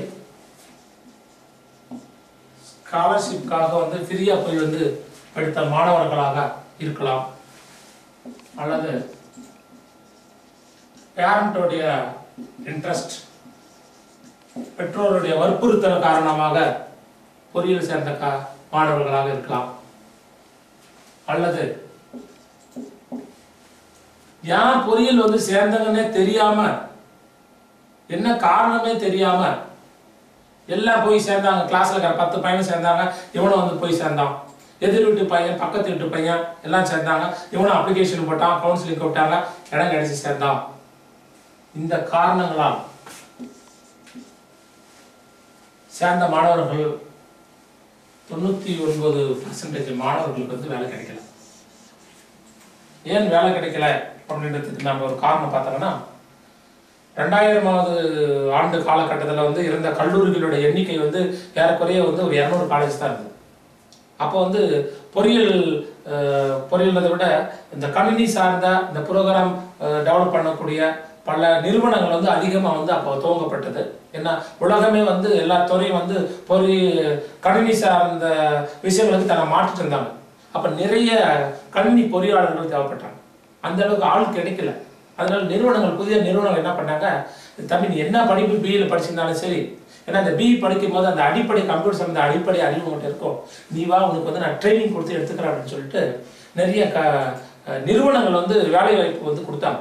ஸ்காலர்ஷிப்காக வந்து ஃப்ரீயா போய் வந்து படித்த மாணவர்களாக இருக்கலாம் அல்லது பேரண்டோடைய இன்ட்ரெஸ்ட் பெற்றோருடைய வற்புறுத்தல் காரணமாக பொறியியல் சேர்ந்த கா மாணவர்களாக இருக்கலாம் அல்லது ஏன் பொறியியல் வந்து சேர்ந்தங்கன்னே தெரியாம என்ன காரணமே தெரியாம எல்லாம் போய் சேர்ந்தாங்க கிளாஸ்ல இருக்கிற பத்து பையனும் சேர்ந்தாங்க இவனும் வந்து போய் சேர்ந்தான் எதிர் வீட்டு பையன் பக்கத்து வீட்டு பையன் எல்லாம் சேர்ந்தாங்க இவனும் அப்ளிகேஷன் போட்டான் கவுன்சிலிங் விட்டாங்க இடம் கிடைச்சி சேர்ந்தான் இந்த காரணங்களால் சேர்ந்த மாணவர்கள் தொண்ணூத்தி ஒன்பது பர்சன்டேஜ் மாணவர்களுக்கு வந்து வேலை கிடைக்கல ஏன் வேலை கிடைக்கல அப்படின்றதுக்கு நம்ம ஒரு காரணம் பார்த்தோம்னா ரெண்டாயிரமாவது ஆண்டு காலகட்டத்தில் வந்து இருந்த கல்லூரிகளோட எண்ணிக்கை வந்து ஏறக்குறைய வந்து ஒரு இரநூறு காலேஜ் தான் இருந்தது அப்போ வந்து பொறியியல் அஹ், பொறியியல்ன்றதை விட இந்த கணினி சார்ந்த இந்த ப்ரோக்ராம் டெவலப் பண்ணக்கூடிய பல நிறுவனங்கள் வந்து அதிகமாக வந்து அப்போ துவங்கப்பட்டது ஏன்னா உலகமே வந்து எல்லா துறையும் வந்து பொறி கணினி சார்ந்த விஷயங்களுக்கு தன்னை மாற்றிட்டு இருந்தாங்க அப்போ நிறைய கணினி பொறியாளர்கள் தேவைப்பட்டாங்க அந்த அளவுக்கு ஆள் கிடைக்கல அதனால நிறுவனங்கள் புதிய நிறுவனங்கள் என்ன பண்ணாங்க தம்பி நீ என்ன படிப்பு பிஇல படிச்சிருந்தாலும் சரி ஏன்னா அந்த பிஇ படிக்கும் போது அந்த அடிப்படை கம்ப்யூட்டர் சம்பந்த அடிப்படை அறிவு மட்டும் இருக்கும் நீ வா உனக்கு வந்து நான் ட்ரைனிங் கொடுத்து எடுத்துக்கிறேன் அப்படின்னு சொல்லிட்டு நிறைய க நிறுவனங்கள் வந்து வேலை வாய்ப்பு வந்து கொடுத்தாங்க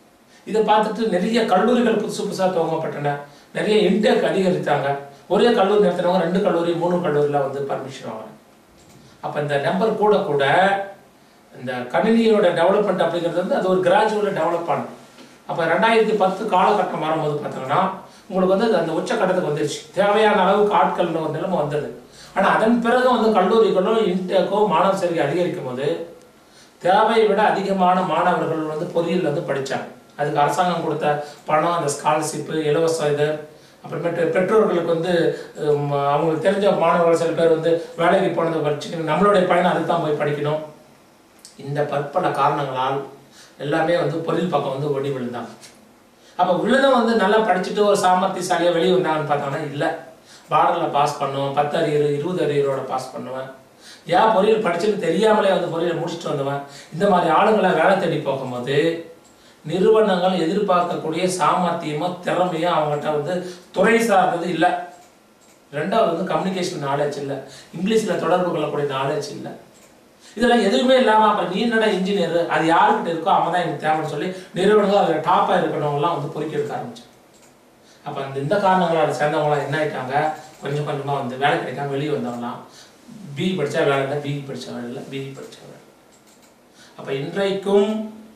இதை பார்த்துட்டு நிறைய கல்லூரிகள் புதுசு புதுசாக துவங்கப்பட்டன நிறைய இன்டேக் அதிகரித்தாங்க ஒரே கல்லூரி நடத்துறவங்க ரெண்டு கல்லூரி மூணு கல்லூரியில் வந்து பர்மிஷன் வாங்கினாங்க அப்போ இந்த நம்பர் கூட கூட இந்த கணினியோட டெவலப்மெண்ட் அப்படிங்கிறது வந்து அது ஒரு கிராஜுவலாக டெவலப் ஆனது அப்போ ரெண்டாயிரத்தி பத்து காலகட்டம் வரும்போது பார்த்தீங்கன்னா உங்களுக்கு வந்து அது அந்த உச்சக்கட்டத்துக்கு வந்துருச்சு தேவையான அளவுக்கு ஆட்கள்னு ஒரு நிலைமை வந்தது ஆனால் அதன் பிறகு வந்து கல்லூரிகளோ இன்டேக்கோ மாணவர் சேர்க்கை அதிகரிக்கும் போது தேவையை விட அதிகமான மாணவர்கள் வந்து பொறியியல் வந்து படிச்சாங்க அதுக்கு அரசாங்கம் கொடுத்த பணம் அந்த ஸ்காலர்ஷிப்பு இலவச இது அப்புறமேட்டு பெற்றோர்களுக்கு வந்து உம், அவங்களுக்கு தெரிஞ்ச மாணவர்கள் சில பேர் வந்து வேலைக்கு போனதை படிச்சுக்கணும் நம்மளுடைய பையனை அதுக்கு தான் போய் படிக்கணும் இந்த பற்பல காரணங்களால் எல்லாமே வந்து பொருள் பக்கம் வந்து ஒடி விழுந்தாங்க அப்போ விழுதும் வந்து நல்லா படிச்சுட்டு ஒரு சாமர்த்தியசாலியாக வெளியே வந்தாங்கன்னு பார்த்தாங்கன்னா இல்லை பார்டரில் பாஸ் பண்ணுவேன் பத்து அரியர் இருபது அரியரோட பாஸ் பண்ணுவேன் ஏன் பொறியியல் படிச்சுன்னு தெரியாமலே வந்து பொறியியல் முடிச்சுட்டு வந்தவன் இந்த மாதிரி ஆளுங்களை வேலை தேடி போகும்போது நிறுவனங்கள் எதிர்பார்க்கக்கூடிய சாமர்த்தியமோ திறமையோ அவங்ககிட்ட வந்து துறை சார்ந்தது இல்லை ரெண்டாவது வந்து கம்யூனிகேஷன் நாலேஜ் இல்லை இங்கிலீஷில் தொடர்பு கொள்ளக்கூடிய நாலேஜ் இல்லை இதெல்லாம் எதுவுமே இல்லாமல் அப்புறம் நீ என்னடா இன்ஜினியர் அது யாருக்கிட்ட இருக்கோ அவன் தான் எனக்கு தேவைன்னு சொல்லி நிறுவனங்கள் அதில் டாப்பாக இருக்கிறவங்கலாம் வந்து பொறுக்கி எடுக்க ஆரம்பிச்சாங்க அப்போ அந்த இந்த காரணங்களால் சேர்ந்தவங்களாம் என்ன ஆயிட்டாங்க கொஞ்சம் கொஞ்சமாக வந்து வேலை கிடைக்காம வெளியே வந்தவங்களாம் பிஇ படித்தா வேலை இல்லை பிஇ படித்தா வேலை இல்லை பிஇ படித்தா வேலை அப்போ இன்றைக்கும்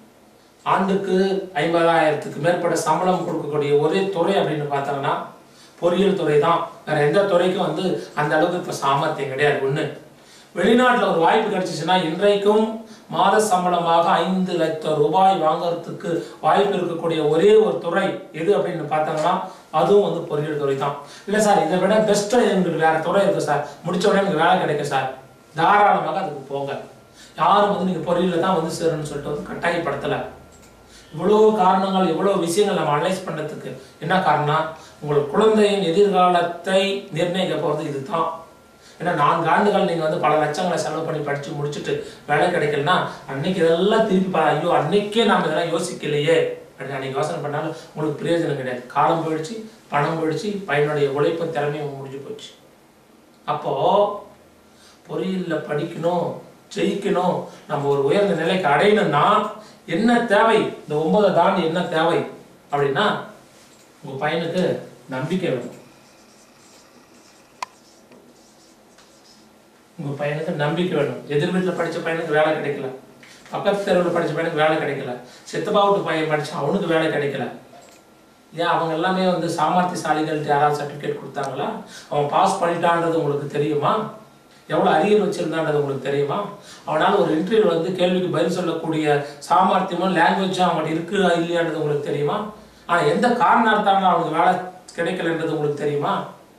ஆண்டுக்கு ஐம்பதாயிரத்துக்கு மேற்பட்ட சம்பளம் கொடுக்கக்கூடிய ஒரே துறை அப்படின்னு பார்த்தாங்கன்னா பொறியியல் துறை தான் வேற எந்த துறைக்கும் வந்து அந்த அளவுக்கு இப்போ சாமர்த்தியம் கிடையாது ஒன்று வெளிநாட்டுல ஒரு வாய்ப்பு கிடைச்சிச்சுன்னா இன்றைக்கும் மாத சம்பளமாக ஐந்து லட்சம் ரூபாய் வாங்குறதுக்கு வாய்ப்பு இருக்கக்கூடிய ஒரே ஒரு துறை எது அப்படின்னு பார்த்தாங்கன்னா அதுவும் வந்து பொறியியல் துறை தான் இல்லை சார் இதை விட பெஸ்ட்டாக எனக்கு வேற துறை இருக்கு சார் முடிச்ச உடனே எனக்கு வேலை கிடைக்கும் சார் தாராளமாக அதுக்கு போங்க யாரும் வந்து நீங்க பொறியியல தான் வந்து சேரணும்னு சொல்லிட்டு வந்து கட்டாயப்படுத்தலை இவ்வளோ காரணங்கள் இவ்வளோ விஷயங்கள் நம்ம அனலைஸ் பண்ணுறதுக்கு என்ன காரணம் உங்கள் குழந்தையின் எதிர்காலத்தை நிர்ணயிக்க போகிறது இதுதான் ஏன்னா நான்கு ஆண்டுகள் நீங்கள் வந்து பல லட்சங்களை செலவு பண்ணி படித்து முடிச்சுட்டு வேலை கிடைக்கலனா அன்னைக்கு இதெல்லாம் திருப்பி பா ஐயோ அன்னைக்கே நாம் இதெல்லாம் யோசிக்கலையே அப்படின்னு அன்னைக்கு யோசனை பண்ணாலும் உங்களுக்கு பிரயோஜனம் கிடையாது காலம் போயிடுச்சு பணம் போயிடுச்சு பையனுடைய உழைப்பும் திறமையும் முடிஞ்சு போச்சு அப்போ பொறியியலில் படிக்கணும் ஜெயிக்கணும் நம்ம ஒரு உயர்ந்த நிலைக்கு அடையணும்னா என்ன தேவை இந்த ஒன்பதை தாண்டி என்ன தேவை அப்படின்னா உங்க பையனுக்கு நம்பிக்கை வேணும் உங்க பையனுக்கு நம்பிக்கை வேணும் எதிர் வீட்டில் படிச்ச பையனுக்கு வேலை கிடைக்கல பக்கத்து தெருவில் படிச்ச பையனுக்கு வேலை கிடைக்கல சித்தப்பா வீட்டு பையன் படிச்சான் அவனுக்கு வேலை கிடைக்கல ஏன் அவங்க எல்லாமே வந்து சாமர்த்தியசாலிகள்ட்ட யாராவது சர்டிஃபிகேட் கொடுத்தாங்களா அவன் பாஸ் பண்ணிட்டான்றது உங்களுக்கு தெரியுமா எவ்வளோ அரியர் வச்சிருந்தான்றது உங்களுக்கு தெரியுமா அவனால் ஒரு இன்டர்வியூ வந்து கேள்விக்கு பதில் சொல்லக்கூடிய சாமர்த்தியமும் லாங்குவேஜும் அவங்கள்ட்ட இருக்குதா இல்லையான்றது உங்களுக்கு தெரியுமா ஆனால் எந்த காரணத்தால அவனுக்கு வேலை கிடைக்கலன்றது உங்களுக்கு தெரியுமா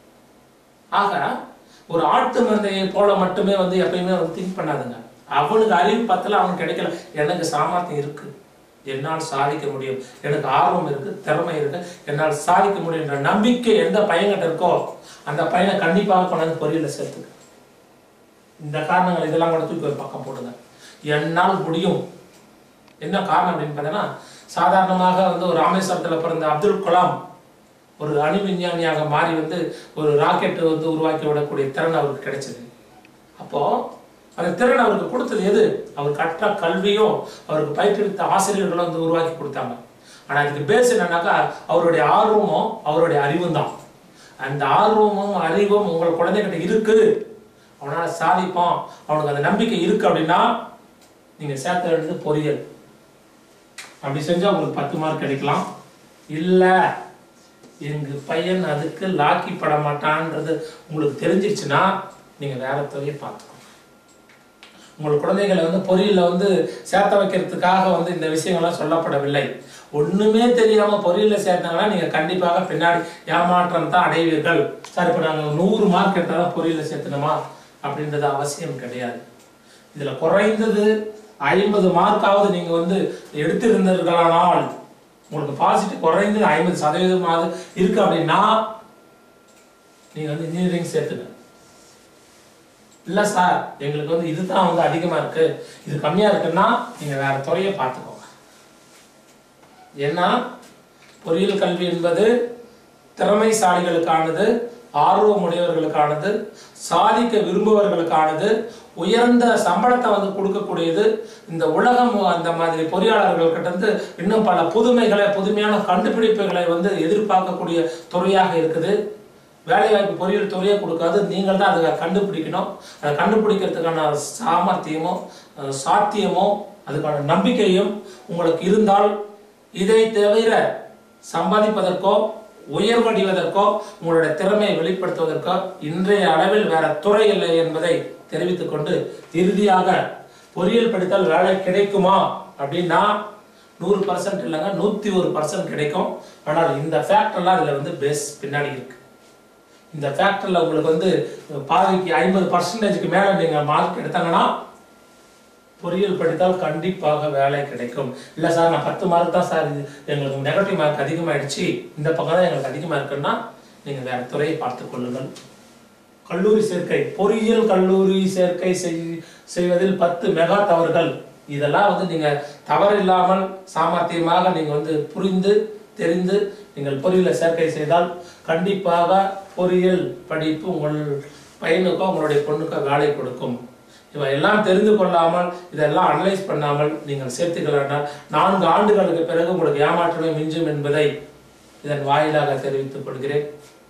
ஆக ஒரு ஆட்டு மந்தையை போல மட்டுமே வந்து எப்பயுமே வந்து திங்க் பண்ணாதுங்க அவனுக்கு அறிவு பத்தல அவனுக்கு கிடைக்கல எனக்கு சாமர்த்தியம் இருக்கு என்னால் சாதிக்க முடியும் எனக்கு ஆர்வம் இருக்கு திறமை இருக்கு என்னால் சாதிக்க முடியுன்ற நம்பிக்கை எந்த பையன்கிட்ட இருக்கோ அந்த பையனை கண்டிப்பாக கொண்டாந்து பொறியில சேர்த்துக்க இந்த காரணங்கள் இதெல்லாம் கூட தூக்கி ஒரு பக்கம் போடுங்க என்னால் முடியும் என்ன காரணம் அப்படின்னு பார்த்தீங்கன்னா சாதாரணமாக வந்து ஒரு ராமேஸ்வரத்தில் பிறந்த அப்துல் கலாம் ஒரு அணு விஞ்ஞானியாக மாறி வந்து ஒரு ராக்கெட் வந்து உருவாக்கி விடக்கூடிய திறன் அவருக்கு கிடைச்சது அப்போ அந்த திறன் அவருக்கு கொடுத்தது எது அவர் கற்ற கல்வியும் அவருக்கு பயிற்றுவித்த ஆசிரியர்களும் வந்து உருவாக்கி கொடுத்தாங்க ஆனா இதுக்கு பேஸ் என்னன்னாக்கா அவருடைய ஆர்வமும் அவருடைய அறிவும் தான் அந்த ஆர்வமும் அறிவும் உங்கள் குழந்தைகிட்ட இருக்கு அவனால சாதிப்பான் அவனுக்கு அந்த நம்பிக்கை இருக்கு அப்படின்னா நீங்க சேர்க்க வேண்டியது பொறியியல் அப்படி செஞ்சா உங்களுக்கு பத்து மார்க் கிடைக்கலாம் இல்ல எங்க பையன் அதுக்கு லாக்கி பட மாட்டான்றது உங்களுக்கு தெரிஞ்சிருச்சுன்னா நீங்க வேற துறையை பார்த்துக்கோங்க உங்கள் குழந்தைகளை வந்து பொறியியல்ல வந்து சேர்த்த வைக்கிறதுக்காக வந்து இந்த விஷயங்கள்லாம் சொல்லப்படவில்லை ஒண்ணுமே தெரியாம பொறியியல்ல சேர்த்தாங்கன்னா நீங்க கண்டிப்பாக பின்னாடி ஏமாற்றம் தான் அடைவீர்கள் சார் இப்ப நாங்க நூறு மார்க் எடுத்தாதான் பொறியியல்ல சேர்த்தணுமா அப்படின்றது அவசியம் கிடையாது இதுல குறைந்தது ஐம்பது மார்க்காவது நீங்க வந்து எடுத்திருந்தீர்களானால் உங்களுக்கு பாசிட்டிவ் குறைந்தது ஐம்பது சதவீதமாவது இருக்கு அப்படின்னா நீங்க வந்து இன்ஜினியரிங் சேர்த்துங்க இல்ல சார் எங்களுக்கு வந்து இதுதான் வந்து அதிகமா இருக்கு இது கம்மியா இருக்குன்னா நீங்க வேற துறையை பார்த்துக்கோங்க ஏன்னா பொறியியல் கல்வி என்பது திறமைசாலிகளுக்கானது ஆர்வமுடையவர்களுக்கானது சாதிக்க விரும்புபவர்களுக்கானது உயர்ந்த சம்பளத்தை வந்து கொடுக்கக்கூடியது இந்த உலகம் அந்த மாதிரி பொறியாளர்கள் கிட்ட இருந்து இன்னும் பல புதுமைகளை புதுமையான கண்டுபிடிப்புகளை வந்து எதிர்பார்க்கக்கூடிய துறையாக இருக்குது வேலைவாய்ப்பு பொறியியல் துறையை கொடுக்காது நீங்கள் தான் அதை கண்டுபிடிக்கணும் அதை கண்டுபிடிக்கிறதுக்கான சாமர்த்தியமோ அஹ் சாத்தியமோ அதுக்கான நம்பிக்கையும் உங்களுக்கு இருந்தால் இதை தவிர சம்பாதிப்பதற்கோ உயர்வடைவதற்கோ உங்களுடைய திறமையை வெளிப்படுத்துவதற்கோ இன்றைய அளவில் வேற துறை இல்லை என்பதை தெரிவித்துக் கொண்டு இறுதியாக பொறியியல் படித்தால் வேலை கிடைக்குமா அப்படின்னா நூறு பர்சன்ட் இல்லைங்க நூத்தி ஒரு பர்சன்ட் கிடைக்கும் ஆனால் இந்த ஃபேக்டர்லாம் இதுல வந்து பேஸ் பின்னாடி இருக்கு இந்த ஃபேக்டர்ல உங்களுக்கு வந்து பாதிக்கு ஐம்பது பர்சன்டேஜ்க்கு மேல நீங்க மார்க் எடுத்தாங்கன்னா பொறியியல் படித்தால் கண்டிப்பாக வேலை கிடைக்கும் இல்ல சார் நான் பத்து மார்க் தான் சார் இது எங்களுக்கு நெகட்டிவ் மார்க் அதிகமாயிடுச்சு இந்த பக்கம் தான் எங்களுக்கு அதிகமா இருக்குன்னா நீங்க வேற துறையை பார்த்துக் கொள்ளுங்கள் கல்லூரி சேர்க்கை பொறியியல் கல்லூரி சேர்க்கை செய்- செய்வதில் பத்து மெகா தவறுகள் இதெல்லாம் வந்து நீங்க தவறு இல்லாமல் சாமர்த்தியமாக நீங்க வந்து புரிந்து தெரிந்து நீங்கள் பொறியியல சேர்க்கை செய்தால் கண்டிப்பாக பொறியியல் படிப்பு உங்கள் பையனுக்கோ உங்களுடைய பொண்ணுக்கோ வேலை கொடுக்கும் இவை எல்லாம் தெரிந்து கொள்ளாமல் இதெல்லாம் அனலைஸ் பண்ணாமல் நீங்கள் சேர்த்துக்கலாம் நான்கு ஆண்டுகளுக்கு பிறகு உங்களுக்கு ஏமாற்றமே மிஞ்சும் என்பதை இதன் வாயிலாக தெரிவித்துக் கொள்கிறேன்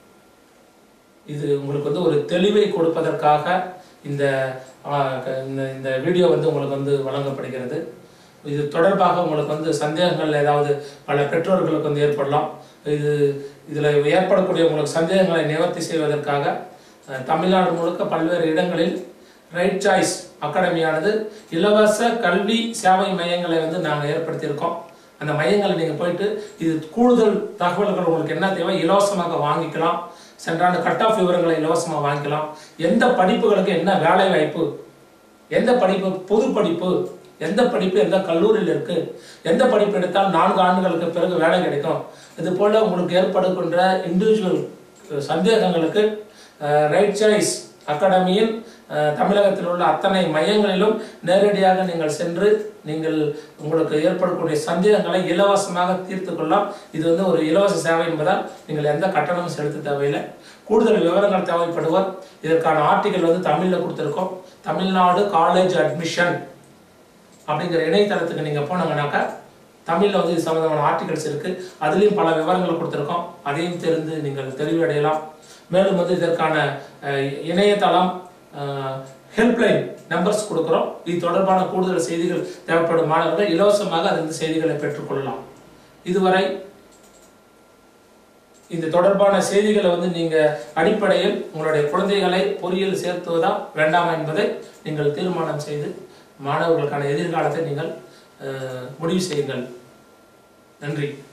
இது உங்களுக்கு வந்து ஒரு தெளிவை கொடுப்பதற்காக இந்த ஆ, க- இந்த இந்த வீடியோ வந்து உங்களுக்கு வந்து வழங்கப்படுகிறது இது தொடர்பாக உங்களுக்கு வந்து சந்தேகங்கள் ஏதாவது பல பெற்றோர்களுக்கு வந்து ஏற்படலாம் இது இதில் ஏற்படக்கூடிய உங்களுக்கு சந்தேகங்களை நிவர்த்தி செய்வதற்காக அஹ், தமிழ்நாடு முழுக்க பல்வேறு இடங்களில் ரைட் சாய்ஸ் அகாடமியானது இலவச கல்வி சேவை மையங்களை வந்து நாங்கள் ஏற்படுத்தியிருக்கோம் அந்த மையங்களை நீங்கள் போயிட்டு இது கூடுதல் தகவல்கள் உங்களுக்கு என்ன தேவை இலவசமாக வாங்கிக்கலாம் சென்றாண்டு கட் ஆஃப் விவரங்களை இலவசமாக வாங்கிக்கலாம் எந்த படிப்புகளுக்கு என்ன வேலை வாய்ப்பு எந்த படிப்பு பொது படிப்பு எந்த படிப்பு எந்த கல்லூரியில் இருக்கு எந்த படிப்பு எடுத்தால் நான்கு ஆண்டுகளுக்கு பிறகு வேலை கிடைக்கும் இது போல உங்களுக்கு ஏற்படுகின்ற இண்டிவிஜுவல் சந்தேகங்களுக்கு ரைட் சாய்ஸ் அகாடமியில் அஹ், தமிழகத்தில் உள்ள அத்தனை மையங்களிலும் நேரடியாக நீங்கள் சென்று நீங்கள் உங்களுக்கு ஏற்படக்கூடிய சந்தேகங்களை இலவசமாக தீர்த்து கொள்ளலாம் இது வந்து ஒரு இலவச சேவை என்பதால் நீங்கள் எந்த கட்டணமும் செலுத்த தேவையில்லை கூடுதல் விவரங்கள் தேவைப்படுவோர் இதற்கான ஆர்டிகல் வந்து தமிழில் கொடுத்துருக்கோம் தமிழ்நாடு காலேஜ் அட்மிஷன் அப்படிங்கிற இணையதளத்துக்கு நீங்கள் போனாங்கன்னாக்கா தமிழில் வந்து இது சம்மந்தமான ஆர்டிகல்ஸ் இருக்குது அதுலேயும் பல விவரங்கள் கொடுத்துருக்கோம் அதையும் தெரிந்து நீங்கள் தெளிவடையலாம் மேலும் வந்து இதற்கான அஹ், இணையதளம் ஹெல்ப்லைன் நம்பர்ஸ் கொடுக்குறோம் இது தொடர்பான கூடுதல் செய்திகள் தேவைப்படும் மாணவர்கள் இலவசமாக அதிலிருந்து செய்திகளை பெற்றுக்கொள்ளலாம் இதுவரை இந்த தொடர்பான செய்திகளை வந்து நீங்க அடிப்படையில் உங்களுடைய குழந்தைகளை பொறியியல் சேர்த்துவதா வேண்டாமா என்பதை நீங்கள் தீர்மானம் செய்து மாணவர்களுக்கான எதிர்காலத்தை நீங்கள் அஹ், முடிவு செய்யுங்கள் நன்றி